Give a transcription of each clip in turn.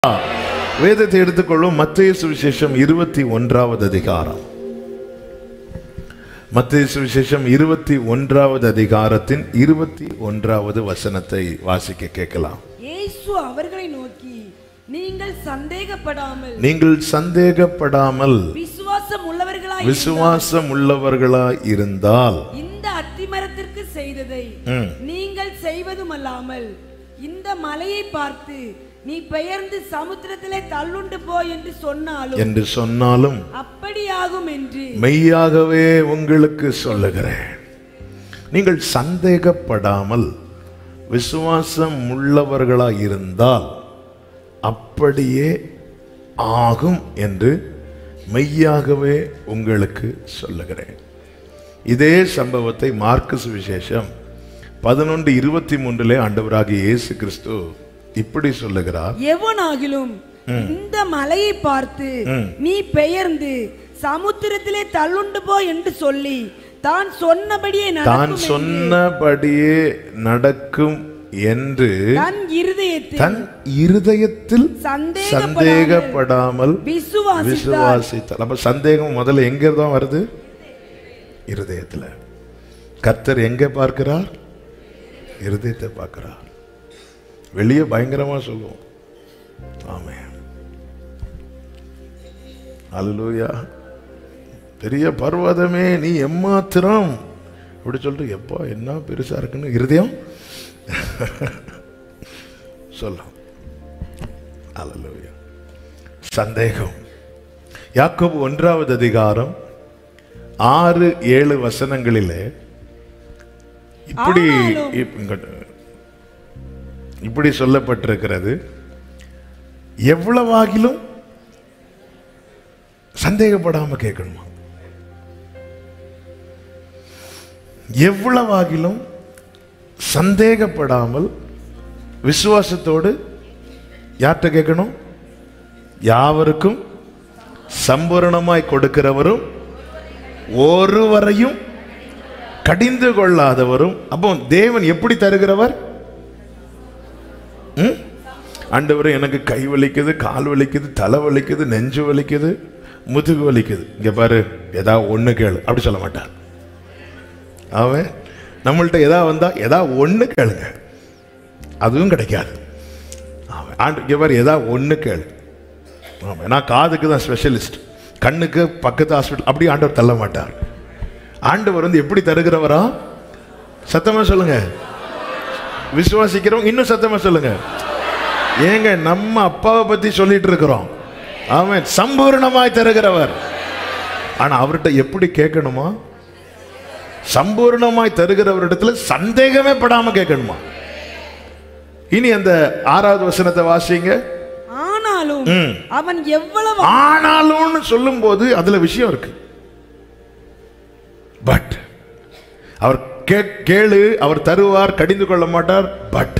வேதத்தை எடுத்துக்கொள்ளும் மத்திய சுவிசேஷம் இருபத்தி ஒன்றாவது அதிகாரம் மத்திய சுவிசேஷம் இருபத்தி ஒன்றாவது அதிகாரத்தின் இருபத்தி ஒன்றாவது வசனத்தை வாசிக்க கேட்கலாம் இயேசு அவர்களை நோக்கி நீங்கள் சந்தேகப்படாமல் நீங்கள் சந்தேகப்படாமல் விசுவாசம் உள்ளவர்களாய் விசுவாசம் உள்ளவர்களாய் இருந்தால் இந்த அத்திமரத்திற்கு செய்ததை ம், நீங்கள் செய்வதுமல்லாமல் இந்த மலையை பார்த்து நீ பெயர்ந்து சமுத்திரத்திலே தள்ளுண்டு போ என்று சொன்னாலும் என்று சொன்னாலும் அப்படியாகும் என்று மெய்யாகவே உங்களுக்கு சொல்லுகிறேன் நீங்கள் சந்தேகப்படாமல் விசுவாசம் உள்ளவர்களாய் இருந்தால் அப்படியே ஆகும் என்று மெய்யாகவே உங்களுக்கு சொல்லுகிறேன் இதே சம்பவத்தை மார்க்கு சுவிசேஷம் பதினொன்று இருபத்தி மூன்றிலே ஆண்டவராகிய இயேசு கிறிஸ்து இப்படி சொல்லுகிறார் எவனாகிலும் இந்த மலையை பார்த்து நீ பெயர்ந்து சமுத்திரத்திலே தள்ளுண்டு போ என்று சொல்லி தான் சொன்னபடியே தான் நடக்கும் என்று சொன்னபடியே நடக்கும் என்று தன் இருதயத்தில் தன் இருதயத்தில் சந்தேகப்படாமல் சந்தேகப்படாமல் விசுவாசித்தார் விசுவாசித்தார் அப்ப சந்தேகம் முதல்ல எங்க தான் வருது இருதயத்துல கர்த்தர் எங்க பார்க்கிறார் இருதயத்தை பார்க்கிறார் வெளியே பயங்கரமா சொல்லுவோம் ஆமே அல்லேலூயா பெரிய பர்வதமே நீ எம்மாத்திரம் அப்படி சொல்லிட்டு எப்பா என்ன பெருசா இருக்குன்னு இருதயம் சொல்லும் அல்லேலூயா சந்தேகம் யாக்கோபு ஒன்றாவது அதிகாரம் ஆறு ஏழு வசனங்களிலே இப்படி ஆனாலும் இப்- இங்க- இப்படி சொல்லப்பட்டிருக்கிறது எவ்வளவாகிலும் சந்தேகப்படாம கேட்கணுமா எவ்வளவாகிலும் சந்தேகப்படாமல் விசுவாசத்தோடு யார்கிட்ட கேட்கணும் யாவருக்கும் சம்பூரணமாய் கொடுக்கிறவரும் ஒருவரையும் கடிந்து கொள்ளாதவரும் அப்போ தேவன் எப்படி தருகிறவர் ம்? ஆண்டவரே எனக்கு கை வலிக்குது கால் வலிக்குது தலை வலிக்குது நெஞ்சு வலிக்குது முதுகு வலிக்குது இங்க பாரு ஏதாவது ஒண்ணு கேளு அப்படி சொல்ல மாட்டார் அவன் நம்மள்ட்ட எதா வந்தா ஏதா ஒண்ணு கேளுங்க அதுவும் கிடைக்காது அவன் ஆண்டு இங்க பாரு ஏதா ஒண்ணு கேளு ஆமா நான் காதுக்கு தான் ஸ்பெஷலிஸ்ட் கண்ணுக்கு பக்கத்து ஹாஸ்பிட்டல் அப்படி ஆண்டவர் தள்ள மாட்டார் ஆண்டவர் வந்து எப்படி தருகிறவரா சத்தமா சொல்லுங்க விசுவாசிக்கிறவங்க இன்னும் சத்தமா சொல்லுங்க ஏங்க நம்ம அப்பாவை பத்தி சொல்லிட்டு இருக்கிறோம் அவன் சம்பூர்ணமாய் தருகிறவர் ஆனா அவர்கிட்ட எப்படி கேட்கணுமா சம்பூர்ணமாய் தருகிறவரிடத்துல சந்தேகமே படாம கேட்கணுமா இனி அந்த ஆறாவது வசனத்தை வாசிங்க ஆனாலும் ம். அவன் எவ்வளவு ஆனாலும்னு சொல்லும்போது அதுல விஷயம் இருக்கு பட் அவர் கே- கேளு அவர் தருவார் கடிந்து கொள்ள மாட்டார் பட்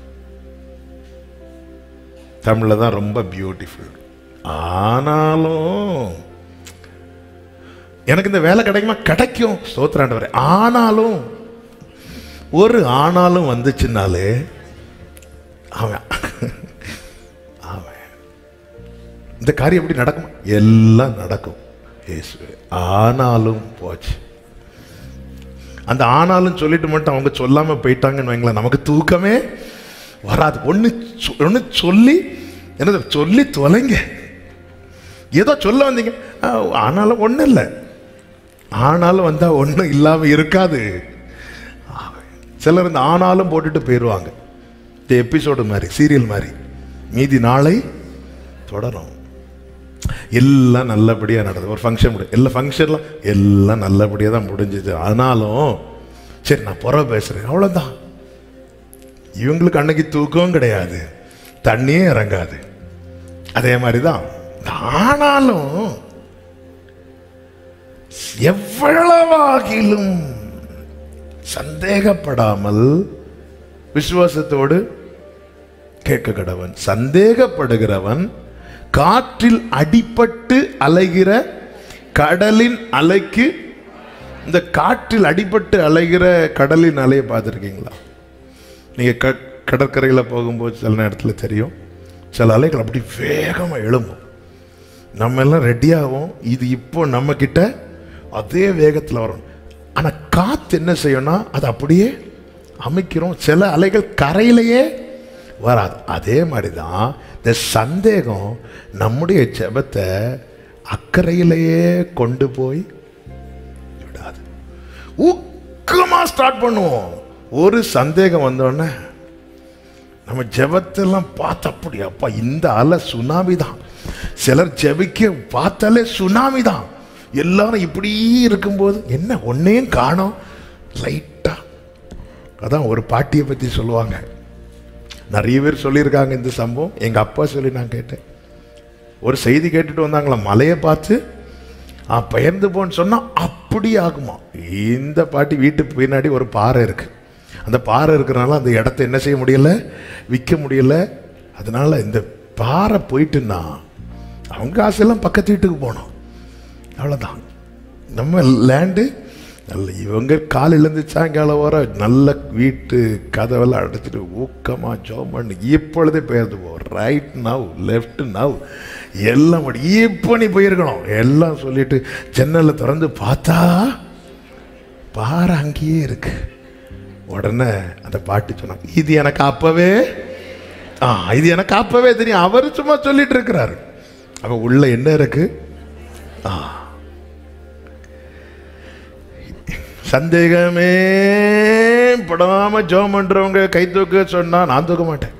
தமிழ்ல தான் ரொம்ப பியூட்டிஃபுல் ஆனாலும் எனக்கு இந்த வேலை கிடைக்குமா கிடைக்கும் ஸ்தோத்திராண்டவரே ஆனாலும் ஒரு ஆனாலும் வந்துச்சுனாலே அவன் அவன் இந்த காரியம் எப்படி நடக்கும் எல்லாம் நடக்கும் இயேசுவே ஆனாலும் போச்சு அந்த ஆனாலும் சொல்லிட்டு மட்டும் அவங்க சொல்லாம போயிட்டாங்கன்னு வைங்களேன் நமக்கு தூக்கமே வராது ஒண்ணு சொ- ஒண்ணு சொல்லி என்னது சொல்லி தொலைங்க ஏதோ சொல்ல வந்தீங்க ஆ, ஆனாலும் ஒண்ணும் இல்லை ஆனாலும் வந்தா ஒண்ணும் இல்லாம இருக்காது சிலர் இந்த ஆனாலும் போட்டுட்டு போயிடுவாங்க இந்த எபிசோடு மாதிரி சீரியல் மாதிரி மீதி நாளை தொடரும் எல்லாம் நல்லபடியாக நடந்தது ஒரு ஃபங்க்ஷன் முடி எல்லா ஃபங்க்ஷன்லாம் எல்லாம் நல்லபடியாக தான் முடிஞ்சுது ஆனாலும் சரி நான் புற பேசுகிறேன் அவ்வளோதான் இவங்களுக்கு அன்னைக்கு தூக்கம் கிடையாது தண்ணியே இறங்காது அதே மாதிரி தான் ஆனாலும் எவ்வளவாகிலும் சந்தேகப்படாமல் விசுவாசத்தோடு கேட்க கடவன் சந்தேகப்படுகிறவன் காற்றில் அடிபட்டு அலைகிற கடலின் அலைக்கு இந்த காற்றில் அடிபட்டு அலைகிற கடலின் அலையை பார்த்துருக்கீங்களா நீங்கள் க கடற்கரையில் போகும்போது சில நேரத்தில் தெரியும் சில அலைகள் அப்படி வேகமா எழும்பும் நம்ம எல்லாம் ரெடியாகும் இது இப்போ நம்ம கிட்ட அதே வேகத்தில் வரும் ஆனா காத்து என்ன செய்யும்னா அது அப்படியே அமைக்கிறோம் சில அலைகள் கரையிலேயே வராது அதே மாதிரி தான் இந்த சந்தேகம் நம்முடைய ஜெபத்தை அக்கறையிலேயே கொண்டு போய் விடாது ஊக்கமா ஸ்டார்ட் பண்ணுவோம் ஒரு சந்தேகம் வந்தோடனே நம்ம ஜெபத்தெல்லாம் பார்த்து அப்படி அப்பா இந்த அலை சுனாமி தான் சிலர் ஜெபிக்க பார்த்தாலே சுனாமி தான் எல்லாரும் இப்படி இருக்கும்போது என்ன ஒன்னையும் காணோம் லைட்டா அதான் ஒரு பாட்டியை பத்தி சொல்லுவாங்க நிறைய பேர் சொல்லியிருக்காங்க இந்த சம்பவம் எங்க அப்பா சொல்லி நான் கேட்டேன் ஒரு செய்தி கேட்டுட்டு வந்தாங்களா மலையை பார்த்து ஆ பெயர்ந்து போன்னு சொன்னா அப்படி ஆகுமா இந்த பாட்டி வீட்டுக்கு பின்னாடி ஒரு பாறை இருக்கு அந்த பாறை இருக்கிறனால அந்த இடத்த என்ன செய்ய முடியல விற்க முடியல அதனால இந்த பாறை போயிட்டுன்னா அவங்க காசெல்லாம் பக்கத்து வீட்டுக்கு போகணும் அவ்வளோதான் நம்ம லேண்டு நல்ல இவங்க காலையிலேருந்து சாயங்காலம் வர நல்ல வீட்டு கதவெல்லாம் அடைச்சிட்டு ஊக்கமாக ஜோம் பண்ணி இப்பொழுதே பெயர்ந்து போ ரைட் நவ் லெஃப்ட் நவ் எல்லாம் அப்படி இப்போ நீ போயிருக்கணும் எல்லாம் சொல்லிட்டு ஜன்னலை திறந்து பார்த்தா பாறை அங்கேயே இருக்கு உடனே அந்த பாட்டு சொன்னாங்க இது எனக்கு அப்பவே ஆ இது எனக்கு அப்பவே தெரியும் அவர் சும்மா சொல்லிட்டு இருக்கிறாரு அவ உள்ள என்ன இருக்கு ஆ சந்தேகமே படாம ஜோம் பண்றவங்க கை தூக்க சொன்னா நான் தூக்க மாட்டேன்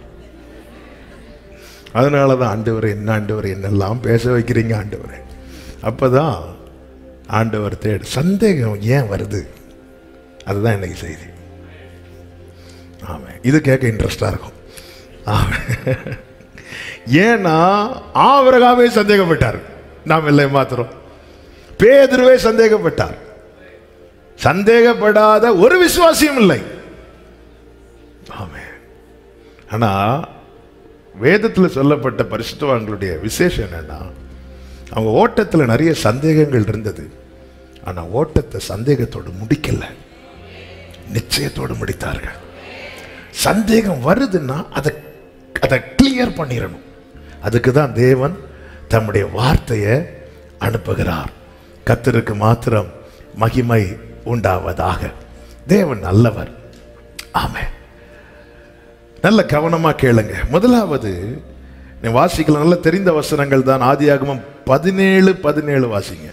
அதனால தான் ஆண்டவர் என்ன ஆண்டவர் என்னெல்லாம் பேச வைக்கிறீங்க ஆண்டவர் அப்பதான் ஆண்டவர் தேடு சந்தேகம் ஏன் வருது அதுதான் இன்னைக்கு செய்தி ஆமாம் இது கேட்க இன்ட்ரெஸ்டாக இருக்கும் ஆமென். ஏன்னா ஆவரகாவே சந்தேகப்பட்டார் நாம் இல்லை மாத்திரம் பேதுருவே சந்தேகப்பட்டார் சந்தேகப்படாத ஒரு விசுவாசியும் இல்லை ஆமென். ஆனா வேதத்தில் சொல்லப்பட்ட பரிசுத்தவான்களுடைய விசேஷம் என்னன்னா அவங்க ஓட்டத்தில் நிறைய சந்தேகங்கள் இருந்தது ஆனா ஓட்டத்தை சந்தேகத்தோடு முடிக்கல நிச்சயத்தோடு முடித்தார்கள் சந்தேகம் வருதுன்னா அதை அதை கிளியர் பண்ணிடணும் அதுக்கு தான் தேவன் தம்முடைய வார்த்தையை அனுப்புகிறார் கத்தருக்கு மாத்திரம் மகிமை உண்டாவதாக தேவன் நல்லவர் ஆமென் நல்ல கவனமா கேளுங்க முதலாவது நீ வாசிக்கலாம் நல்ல தெரிந்த வசனங்கள் தான் ஆதியாகமம் பதினேழு பதினேழு வாசிங்க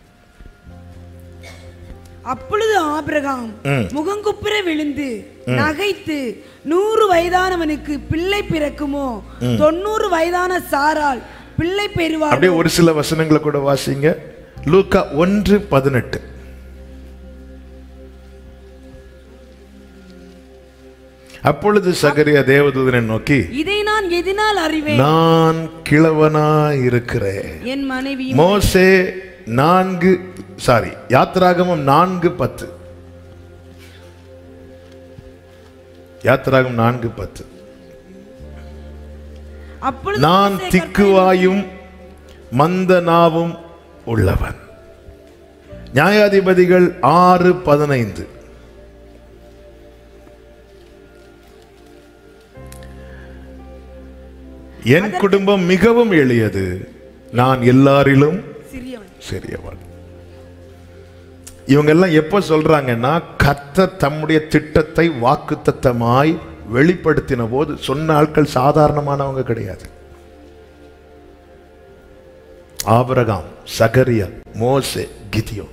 அப்பொழுது ஆபிரகாம் ம். முகங்குப்புற விழுந்து நகைத்து நூறு வயதானவனுக்கு பிள்ளை பிறக்குமோ தொண்ணூறு வயதான சாரால் பிள்ளை பெறுவார் அப்படியே ஒரு சில வசனங்களை கூட வாசிங்க லூக்கா ஒன்று பதினெட்டு அப்பொழுது சகரியா தேவதூதனை நோக்கி இதை நான் எதினால் அறிவேன் நான் கிழவனாய் இருக்கிறேன் என் மனைவி மோசே நான்கு சாரி யாத்ராகமம் நான்கு பத்து யாத்ராகம் நான்கு பத்து அப்பொழுது நான் மோசே திக்குவாயும் மந்த நாவும் உள்ளவன் நியாயாதிபதிகள் ஆறு பதினைந்து என் குடும்பம் மிகவும் எளியது நான் எல்லாரிலும் சிறியவன் சிறியவன் இவங்க எல்லாம் எப்ப சொல்றாங்கன்னா கர்த்தர் தம்முடைய திட்டத்தை வாக்குத்தத்தமாய் வெளிப்படுத்தின போது சொன்ன ஆட்கள் சாதாரணமானவங்க கிடையாது ஆபிரகாம் சகரியா மோசே கிதியோன்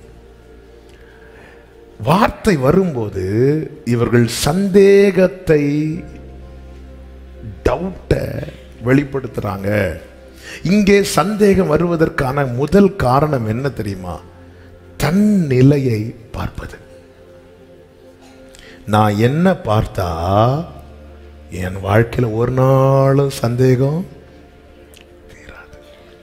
வார்த்தை வரும்போது இவர்கள் சந்தேகத்தை டவுட்டை வெளிப்படுத்துறாங்க இங்கே சந்தேகம் வருவதற்கான முதல் காரணம் என்ன தெரியுமா தன் நிலையை பார்ப்பது நான் என்ன பார்த்தா என் வாழ்க்கையில ஒரு நாளும் சந்தேகம் தீராது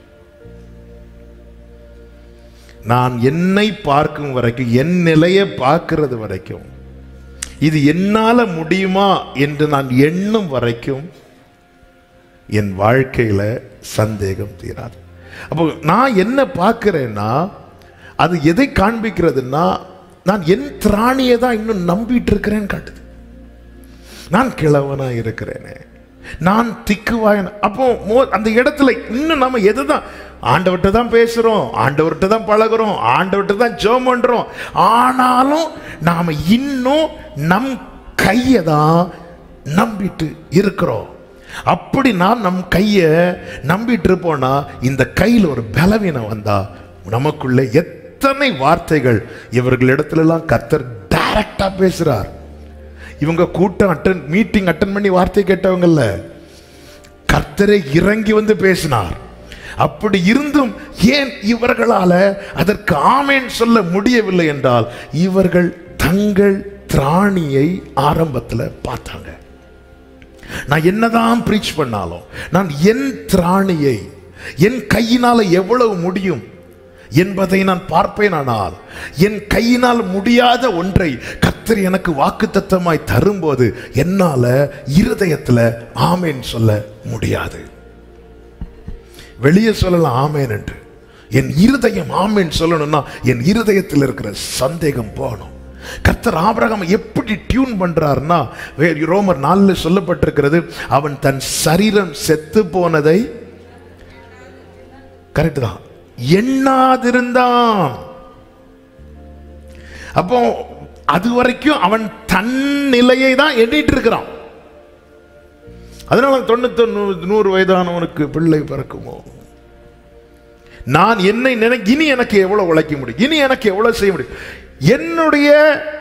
நான் என்னை பார்க்கும் வரைக்கும் என் நிலையை பார்க்கிறது வரைக்கும் இது என்னால முடியுமா என்று நான் எண்ணும் வரைக்கும் என் வாழ்க்கையில சந்தேகம் தீராது அப்போ நான் என்ன பார்க்கிறேன்னா அது எதை காண்பிக்கிறதுன்னா நான் என் திராணியை தான் இன்னும் நம்பிட்டு இருக்கிறேன்னு காட்டுது நான் கிழவனா இருக்கிறேனே நான் திக்குவாயன் அப்போ மோ- அந்த இடத்துல இன்னும் நம்ம எதுதான் ஆண்டவர்கிட்ட தான் பேசுறோம் ஆண்டவர்கிட்ட தான் பழகுறோம் ஆண்டவர்கிட்ட தான் ஜெபம் பண்றோம் ஆனாலும் நாம இன்னும் நம் கையை தான் நம்பிட்டு இருக்கிறோம் அப்படி நான் நம் கையை நம்பிட்டு இருப்போம்னா இந்த கையில் ஒரு பலவீனம் வந்தா நமக்குள்ள எத்தனை வார்த்தைகள் இவர்களிடத்துலலாம் கத்தர் டைரக்டா பேசுறார் இவங்க கூட்டம் அட்டன் மீட்டிங் அட்டன் பண்ணி வார்த்தை கேட்டவங்கல்ல கர்த்தரை இறங்கி வந்து பேசினார் அப்படி இருந்தும் ஏன் இவர்களால அதற்கு ஆமேன் சொல்ல முடியவில்லை என்றால் இவர்கள் தங்கள் திராணியை ஆரம்பத்தில் பார்த்தாங்க நான் என்னதான் ப்ரீச் பண்ணாலும் நான் என் திராணியை என் கையினால எவ்வளவு முடியும் என்பதை நான் பார்ப்பேனானால் என் கையினால் முடியாத ஒன்றை கர்த்தர் எனக்கு வாக்குத்தத்தமாய் தரும்போது என்னால இருதயத்துல ஆமேன் சொல்ல முடியாது வெளியே சொல்லலாம் ஆமேன் என்று என் இருதயம் ஆமேன் சொல்லணும்னா என் இருதயத்தில் இருக்கிற சந்தேகம் போகணும் கர்த்தர் ஆபிரகாம் எப்படி டியூன் பண்றாருன்னா வே- ரோமர் நாலுல சொல்லப்பட்டிருக்கிறது அவன் தன் சரீரம் செத்து போனதை கரெக்ட் தான் எண்ணாதிருந்தான் அப்போ அது வரைக்கும் அவன் தன் நிலையை தான் எண்ணிட்டு இருக்கிறான் அதனால தொண்ணூத்தி நூறு வயதானவனுக்கு பிள்ளை பிறக்குமோ நான் என்னை நினை இனி எனக்கு எவ்வளவு உழைக்க முடியும் இனி எனக்கு எவ்வளவு செய்ய முடியும் என்னுடைய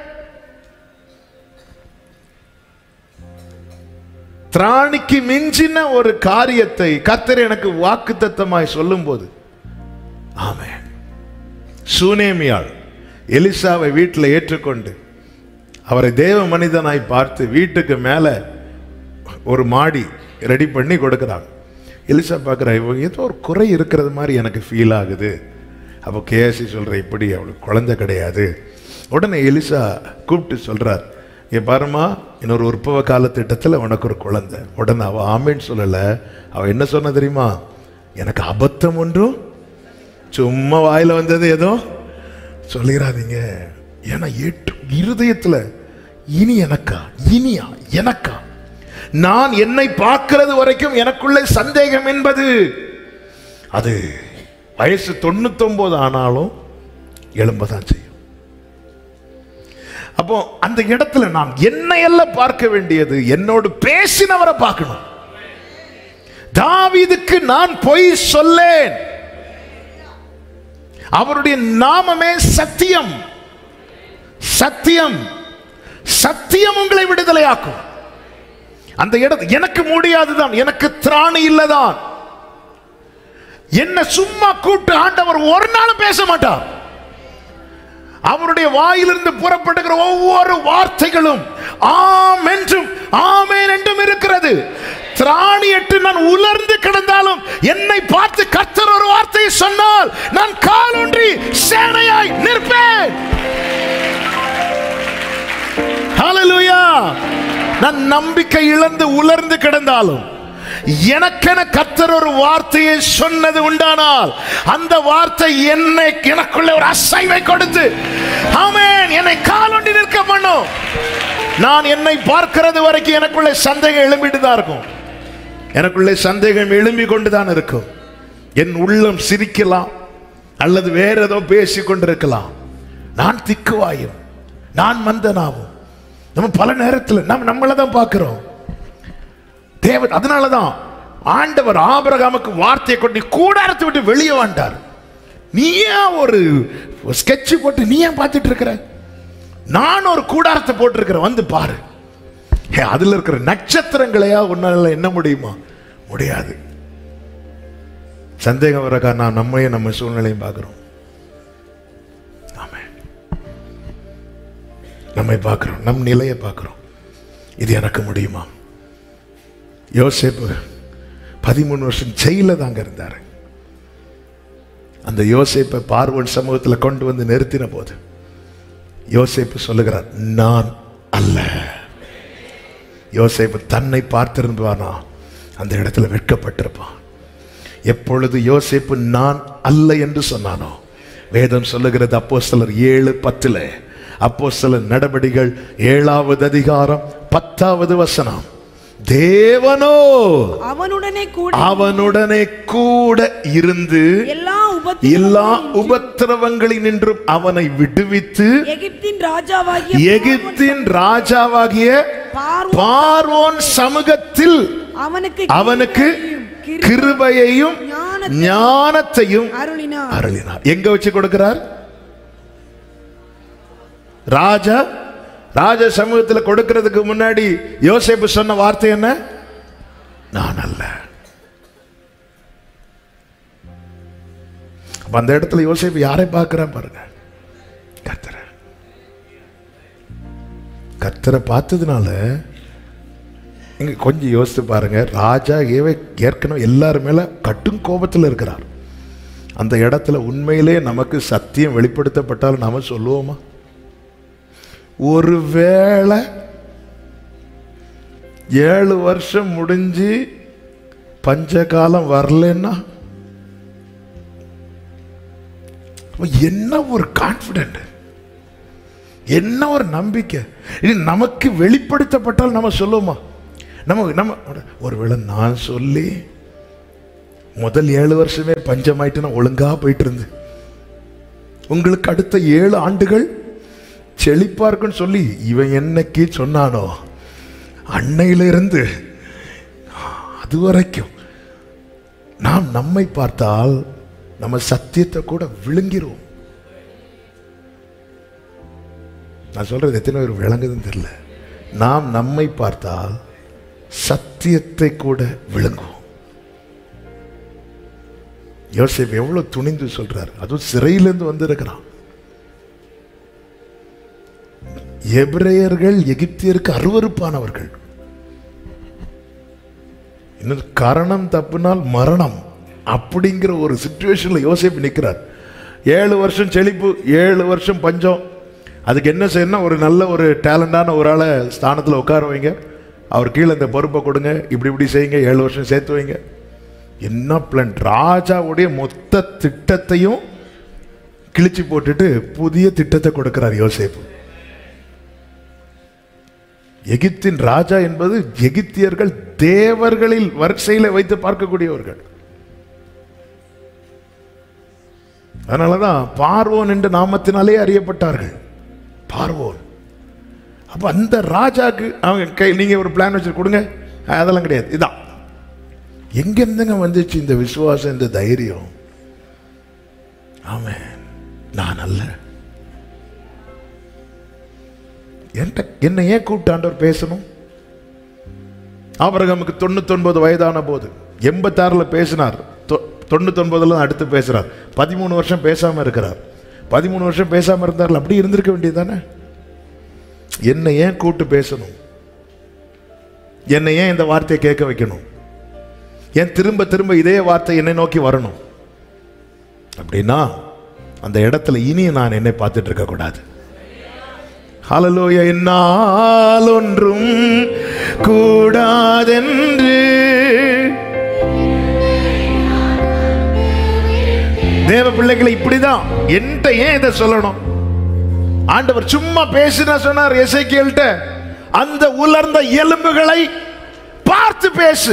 திராணிக்கு மிஞ்சின ஒரு காரியத்தை கர்த்தர் எனக்கு வாக்குத்தத்தமாய் சொல்லும்போது ஆமென் சூனேமியாள் எலிசாவை வீட்டில் ஏற்றுக்கொண்டு அவரை தேவ மனிதனாய் பார்த்து வீட்டுக்கு மேலே ஒரு மாடி ரெடி பண்ணி கொடுக்குறாங்க எலிசா பார்க்குறா இவங்க ஏதோ ஒரு குறை இருக்கிறது மாதிரி எனக்கு ஃபீல் ஆகுது அப்போ கேஎஸ்சி சொல்கிற இப்படி அவளுக்கு குழந்தை கிடையாது உடனே எலிசா கூப்பிட்டு சொல்கிறார் இங்கே பாருமா இன்னொரு உற்பவ கால திட்டத்தில் உனக்கு ஒரு குழந்தை உடனே அவள் ஆமேன்னு சொல்லலை அவள் என்ன சொன்ன தெரியுமா எனக்கு அபத்தம் ஒன்றும் சும்மா வாயில வந்தது ஏதோ சொல்லிடாதீங்க ஏன்னா ஏற்று இருதயத்துல இனி எனக்கா இனியா எனக்கா நான் என்னை பார்க்கிறது வரைக்கும் எனக்குள்ள சந்தேகம் என்பது அது வயசு தொண்ணூத்தொன்பது ஆனாலும் எழும்பதான் செய்யும் அப்போ அந்த இடத்துல நான் என்னையெல்லாம் பார்க்க வேண்டியது என்னோடு பேசினவரை பார்க்கணும் தாவீதுக்கு நான் பொய் சொல்லேன் அவருடைய நாமமே சத்தியம் சத்தியம் சத்தியம் உங்களை விடுதலையாக்கும் அந்த இடத்து எனக்கு முடியாதுதான் எனக்கு திராணி இல்லதான் என்ன சும்மா கூப்பிட்டு ஆண்டவர் ஒரு நாளும் பேச மாட்டார் அவருடைய வாயிலிருந்து புறப்படுகிற ஒவ்வொரு வார்த்தைகளும் ஆம் என்றும் ஆமேன் என்றும் இருக்கிறது திராணியற்று நான் உலர்ந்து கிடந்தாலும் என்னை பார்த்து கர்த்தர் ஒரு வார்த்தையை சொன்னால் நான் காலூன்றி சேனையாய் நிற்பேன் ஹalleluya நான் நம்பிக்கை இழந்து உலர்ந்து கிடந்தாலும் எனக்கென கர்த்தர் ஒரு வார்த்தையை சொன்னது உண்டானால் அந்த வார்த்தை என்னை எனக்குள்ள ஒரு அசைவை கொடுத்து ஆமென் என்னை காலொண்டி நிற்க பண்ணும் நான் என்னை பார்க்கிறது வரைக்கும் எனக்குள்ள சந்தேகம் எழும்பிட்டு தான் இருக்கும் எனக்குள்ளே சந்தேகம் எழும்பி கொண்டு தான் இருக்கும் என் உள்ளம் சிரிக்கலாம் அல்லது வேற ஏதோ பேசி கொண்டிருக்கலாம் நான் திக்குவாயும் நான் மந்தனாவும் நம்ம பல நேரத்தில் நம்ம நம்மளை தான் பார்க்கிறோம் தேவ அதனால தான் ஆண்டவர் ஆபிரகாமுக்கு வார்த்தையை கொண்டு கூடாரத்தை விட்டு வெளியே வாண்டார் நீ ஏன் ஒரு ஸ்கெட்ச் போட்டு நீ ஏன் பார்த்துட்டு இருக்கிற நான் ஒரு கூடாரத்தை போட்டிருக்கிறேன் வந்து பாரு ஏ, அதுல இருக்கிற நட்சத்திரங்களையா உன்னால என்ன முடியுமா முடியாது சந்தேகம் வரக்கா நான் நம்மையும் நம்ம சூழ்நிலையும் பார்க்கிறோம் ஆமென். நம்மை பார்க்கிறோம் நம் நிலையை பார்க்கிறோம் இது எனக்கு முடியுமா யோசேப்பு பதிமூணு வருஷம் ஜெயில தாங்க இருந்தாரு அந்த யோசேப்பை பார்வன் சமூகத்தில் கொண்டு வந்து நிறுத்தின போது யோசேப்பு சொல்லுகிறார் நான் அல்ல யோசேப்பு தன்னை பார்த்திருந்தானா அந்த இடத்துல வெட்கப்பட்டிருப்பான் எப்பொழுது யோசேப்பு நான் அல்ல என்று சொன்னானோ வேதம் சொல்லுகிறது அப்போஸ்தலர் ஏழு பத்துல அப்போஸ்தலர் நடபடிகள் ஏழாவது அதிகாரம் பத்தாவது வசனம் தேவனோ அவனுடனே கூட அவனுடனே கூட இருந்து எல்லா எல்லா உபத்திரவங்களிலும் உபத்திரவங்களில் நின்றும் அவனை விடுவித்து எகிப்தின் ராஜாவாகிய எகிப்தின் ராஜாவாகிய பார்வோன் பார்வோன் சமூகத்தில் அவனுக்கு அவனுக்கு கிருபையும் கிருபையையும் ஞானத்தையும் ஞானத்தையும் அருளினார் அருளினார் எங்க வச்சு கொடுக்கிறார் ராஜா ராஜ சமூகத்தில் கொடுக்கிறதுக்கு முன்னாடி யோசேப்பு சொன்ன வார்த்தை என்ன நான் அல்ல அப்ப அந்த இடத்துல யோசேப்பு யாரை பார்க்கிறான் பாருங்க கர்த்தரை கர்த்தரை பார்த்ததுனால இங்க கொஞ்சம் யோசித்து பாருங்க ராஜா ஏவே ஏற்கனவே எல்லாரும் மேல கட்டும் கோபத்தில் இருக்கிறார் அந்த இடத்துல உண்மையிலே நமக்கு சத்தியம் வெளிப்படுத்தப்பட்டாலும் நாம சொல்லுவோமா ஒருவேளை ஏழு வருஷம் முடிஞ்சு பஞ்சகாலம் வரலன்னா அப்ப என்ன ஒரு கான்பிடென்ட் என்ன ஒரு நம்பிக்கை இது நமக்கு வெளிப்படுத்தப்பட்டால் நம்ம சொல்லுவோமா நம்ம நம்ம ஒருவேளை நான் சொல்லி முதல் ஏழு வருஷமே பஞ்சமாயிட்டு நான் ஒழுங்கா போயிட்டு இருந்து உங்களுக்கு அடுத்த ஏழு ஆண்டுகள் செழிப்பா இருக்குன்னு சொல்லி இவன் என்னைக்கு சொன்னானோ அன்னையிலிருந்து அது வரைக்கும் நாம் நம்மை பார்த்தால் நம்ம சத்தியத்தை கூட விழுங்கிருவோம் நான் சொல்றது எத்தனை பேர் விளங்குதுன்னு தெரியல நாம் நம்மை பார்த்தால் சத்தியத்தை கூட விழுங்குவோம் யோசேப் எவ்வளவு துணிந்து சொல்றார் அதுவும் சிறையிலிருந்து வந்திருக்கிறான் எபிரேயர்கள் எகிப்தியருக்கு அருவருப்பானவர்கள் இன்னொரு காரணம் தப்புனால் மரணம் அப்படிங்கிற ஒரு சுச்சுவேஷன்ல யோசேப்பு நிற்கிறார் ஏழு வருஷம் செழிப்பு ஏழு வருஷம் பஞ்சம் அதுக்கு என்ன செய்யணும் ஒரு நல்ல ஒரு டேலண்டான ஒரு ஆளை ஸ்தானத்தில் உட்கார வைங்க அவர் கீழே இந்த பொறுப்பை கொடுங்க இப்படி இப்படி செய்யுங்க ஏழு வருஷம் சேர்த்து வைங்க என்ன பிளான் ராஜாவுடைய மொத்த திட்டத்தையும் கிழிச்சு போட்டுட்டு புதிய திட்டத்தை கொடுக்கிறார் யோசேப்பு எகிப்தின் ராஜா என்பது எகிப்தியர்கள் தேவர்களில் வரிசையில வைத்து பார்க்கக்கூடியவர்கள் அதனாலதான் பார்வோன் என்ற நாமத்தினாலே அறியப்பட்டார்கள் பார்வோன் அப்ப அந்த ராஜாக்கு அவங்க கை நீங்க ஒரு பிளான் வச்சு கொடுங்க அதெல்லாம் கிடையாது இதான் எங்க இருந்துங்க வந்துச்சு இந்த விசுவாசம் இந்த தைரியம் ஆமென் நான் அல்ல என்கிட்ட என்ன ஏன் கூப்பிட்டு ஆண்டவர் பேசணும் ஆபரகமுக்கு தொண்ணூத்தொன்பது வயதான போது எண்பத்தாறுல பேசினார் தொ- தொண்ணூத்தொன்பதுல தான் அடுத்து பேசுறார் பதிமூணு வருஷம் பேசாம இருக்கிறார் பதிமூணு வருஷம் பேசாம இருந்தார்ல அப்படி இருந்திருக்க வேண்டியது தானே என்னை ஏன் கூப்பிட்டு பேசணும் என்னை ஏன் இந்த வார்த்தையை கேட்க வைக்கணும் ஏன் திரும்ப திரும்ப இதே வார்த்தை என்னை நோக்கி வரணும் அப்படின்னா அந்த இடத்துல இனி நான் என்னை பார்த்துட்டு இருக்க கூடாது ஹalleluya என்னால் ஒன்றும் கூடாதென்று தேவ பிள்ளைகளை இப்படிதான் என்கிட்ட ஏன் இதை சொல்லணும் ஆண்டவர் சும்மா பேசினா சொன்னார் எசேக்கியேல்ட்ட அந்த உலர்ந்த எலும்புகளை பார்த்து பேசு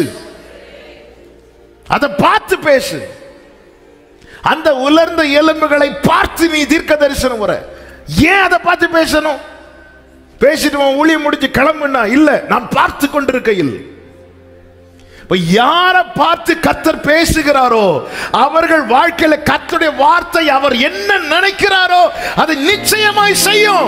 அதை பார்த்து பேசு அந்த உலர்ந்த எலும்புகளை பார்த்து நீ தீர்க்க தரிசனம் வர ஏன் அதை பார்த்து பேசணும் பேசிட்டு உன் ஊழியம் முடிஞ்சு கிளம்புனா இல்ல நான் பார்த்து கொண்டிருக்கையில் இப்ப யாரை பார்த்து கத்தர் பேசுகிறாரோ அவர்கள் வாழ்க்கையில கத்தருடைய வார்த்தை அவர் என்ன நினைக்கிறாரோ அதை நிச்சயமாய் செய்யும்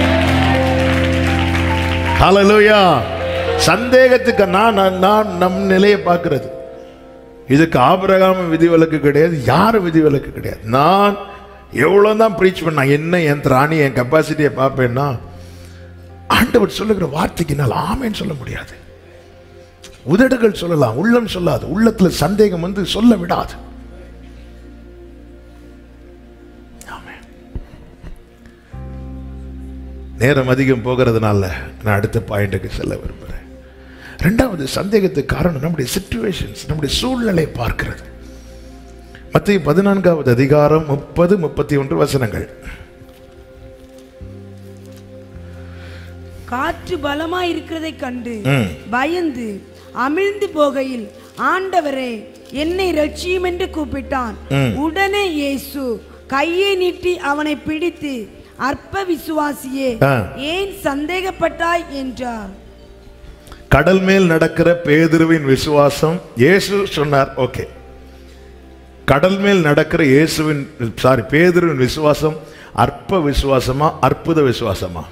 ஹalleluya சந்தேகத்துக்கு நான் நான்- நான் நம் நிலையை பார்க்கிறது இதுக்கு ஆபிரகாம விதிவிலக்கு கிடையாது யாரும் விதிவிலக்கு கிடையாது நான் எவ்வளோ தான் ப்ரீச் பண்ண என்ன என் திராணி என் கெப்பாசிட்டியை பார்ப்பேன்னா ஆண்டவர் சொல்லுகிற வார்த்தைக்கு என்னால் ஆமேன்னு சொல்ல முடியாது உதடுகள் சொல்லலாம் உள்ளம் சொல்லாது உள்ளத்துல சந்தேகம் வந்து சொல்ல விடாது ஆமென். நேரம் அதிகம் போகிறதுனால நான் அடுத்த பாயிண்ட்டுக்கு செல்ல விரும்புகிறேன் ரெண்டாவது சந்தேகத்துக்கு காரணம் நம்முடைய சிச்சுவேஷன்ஸ் நம்முடைய சூழ்நிலை பார்க்கிறது மத்திய பதினான்காவது அதிகாரம் முப்பது முப்பத்தி ஒன்று வசனங்கள் காற்று பலமாய் இருக்கிறதை கண்டு ம். பயந்து அமிழ்ந்து போகையில் ஆண்டவரே என்னை ரட்சியும் என்று கூப்பிட்டான் ம். உடனே இயேசு கையை நீட்டி அவனை பிடித்து அற்ப விசுவாசியே ஆ. ஏன் சந்தேகப்பட்டாய் என்றார் கடல் மேல் நடக்கிற பேதுருவின் விசுவாசம் இயேசு சொன்னார் ஓகே கடல் மேல் நடக்கிற இயேசுவின் சாரி பேதுருவின் விசுவாசம் அற்ப விசுவாசமா அற்புத விசுவாசமா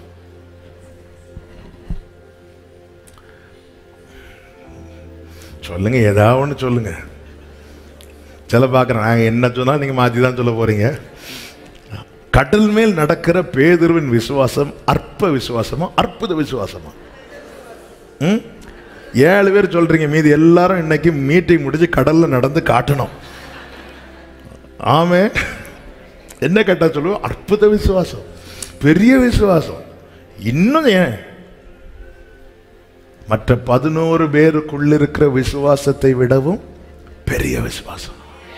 சொல்லுங்க ஏதாவது ஒன்று சொல்லுங்க சில பார்க்குறேன் நாங்கள் என்ன சொன்னால் நீங்கள் மாற்றி தான் சொல்ல போறீங்க கடல் மேல் நடக்கிற பேதுருவின் விசுவாசம் அற்ப விசுவாசமா அற்புத விசுவாசமா ம்? ஏழு பேர் சொல்றீங்க மீதி எல்லாரும் இன்னைக்கு மீட்டிங் முடிஞ்சு கடல்ல நடந்து காட்டணும் ஆமே என்ன கேட்டா சொல்லுவோம் அற்புத விசுவாசம் பெரிய விசுவாசம் இன்னும் ஏன் மற்ற பதினோரு பேருக்குள்ள இருக்கிற விசுவாசத்தை விடவும் பெரிய விசுவாசம்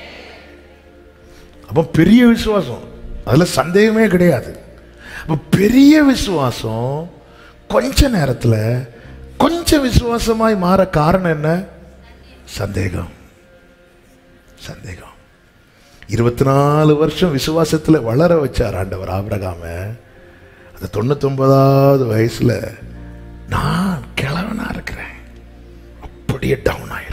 அப்போ பெரிய விசுவாசம் அதுல சந்தேகமே கிடையாது அப்போ பெரிய விசுவாசம் கொஞ்ச நேரத்துல கொஞ்சம் விசுவாசமாய் மாற காரணம் என்ன சந்தேகம் சந்தேகம் இருபத்தி நாலு வருஷம் விசுவாசத்துல வளர வச்சார் ஆண்டவர் ஆபிரகாம அந்த தொண்ணூத்தொன்பதாவது வயசுல நான் கிழவனா இருக்கிறேன் அப்படியே டவுன் ஆயிரும்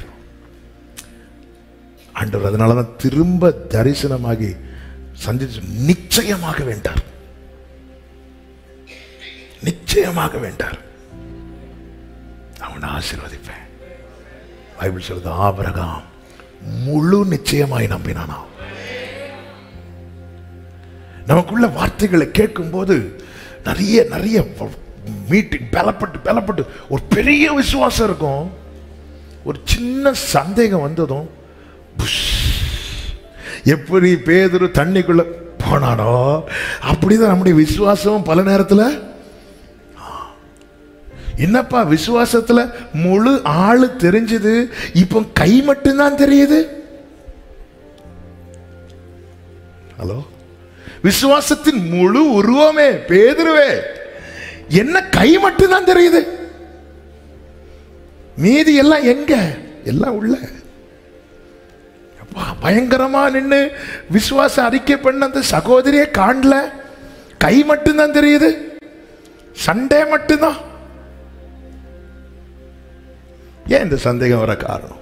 ஆண்டவர் அதனாலதான் திரும்ப தரிசனமாகி சந்திச்சு நிச்சயமாக வேண்டார் நிச்சயமாக வேண்டார் அவனை ஆசீர்வதிப்பேன் பைபிள் சொல்லுது ஆபிரகாம் முழு நிச்சயமாய் நம்பினானா நமக்குள்ள வார்த்தைகளை கேட்கும்போது நிறைய நிறைய மீட்டிங் பலப்பட்டு பலப்பட்டு ஒரு பெரிய விசுவாசம் இருக்கும் ஒரு சின்ன சந்தேகம் வந்ததும் புஷ். எப்படி பேதுரு தண்ணிக்குள்ள போனானோ அப்படிதான் நம்முடைய விசுவாசம் பல நேரத்துல என்னப்பா விசுவாசத்துல முழு ஆளு தெரிஞ்சது இப்போ கை மட்டும்தான் தெரியுது ஹலோ விசுவாசத்தின் முழு உருவமே பேதுருவே என்ன கை மட்டும்தான் தெரியுது மீதி எல்லாம் எங்க எல்லாம் உள்ள அப்பா, பயங்கரமா நின்னு விசுவாச அறிக்கை பண்ண அந்த சகோதரியே காணல கை மட்டும்தான் தெரியுது சண்டே மட்டும்தான் ஏன் இந்த சந்தேகம் வர காரணம்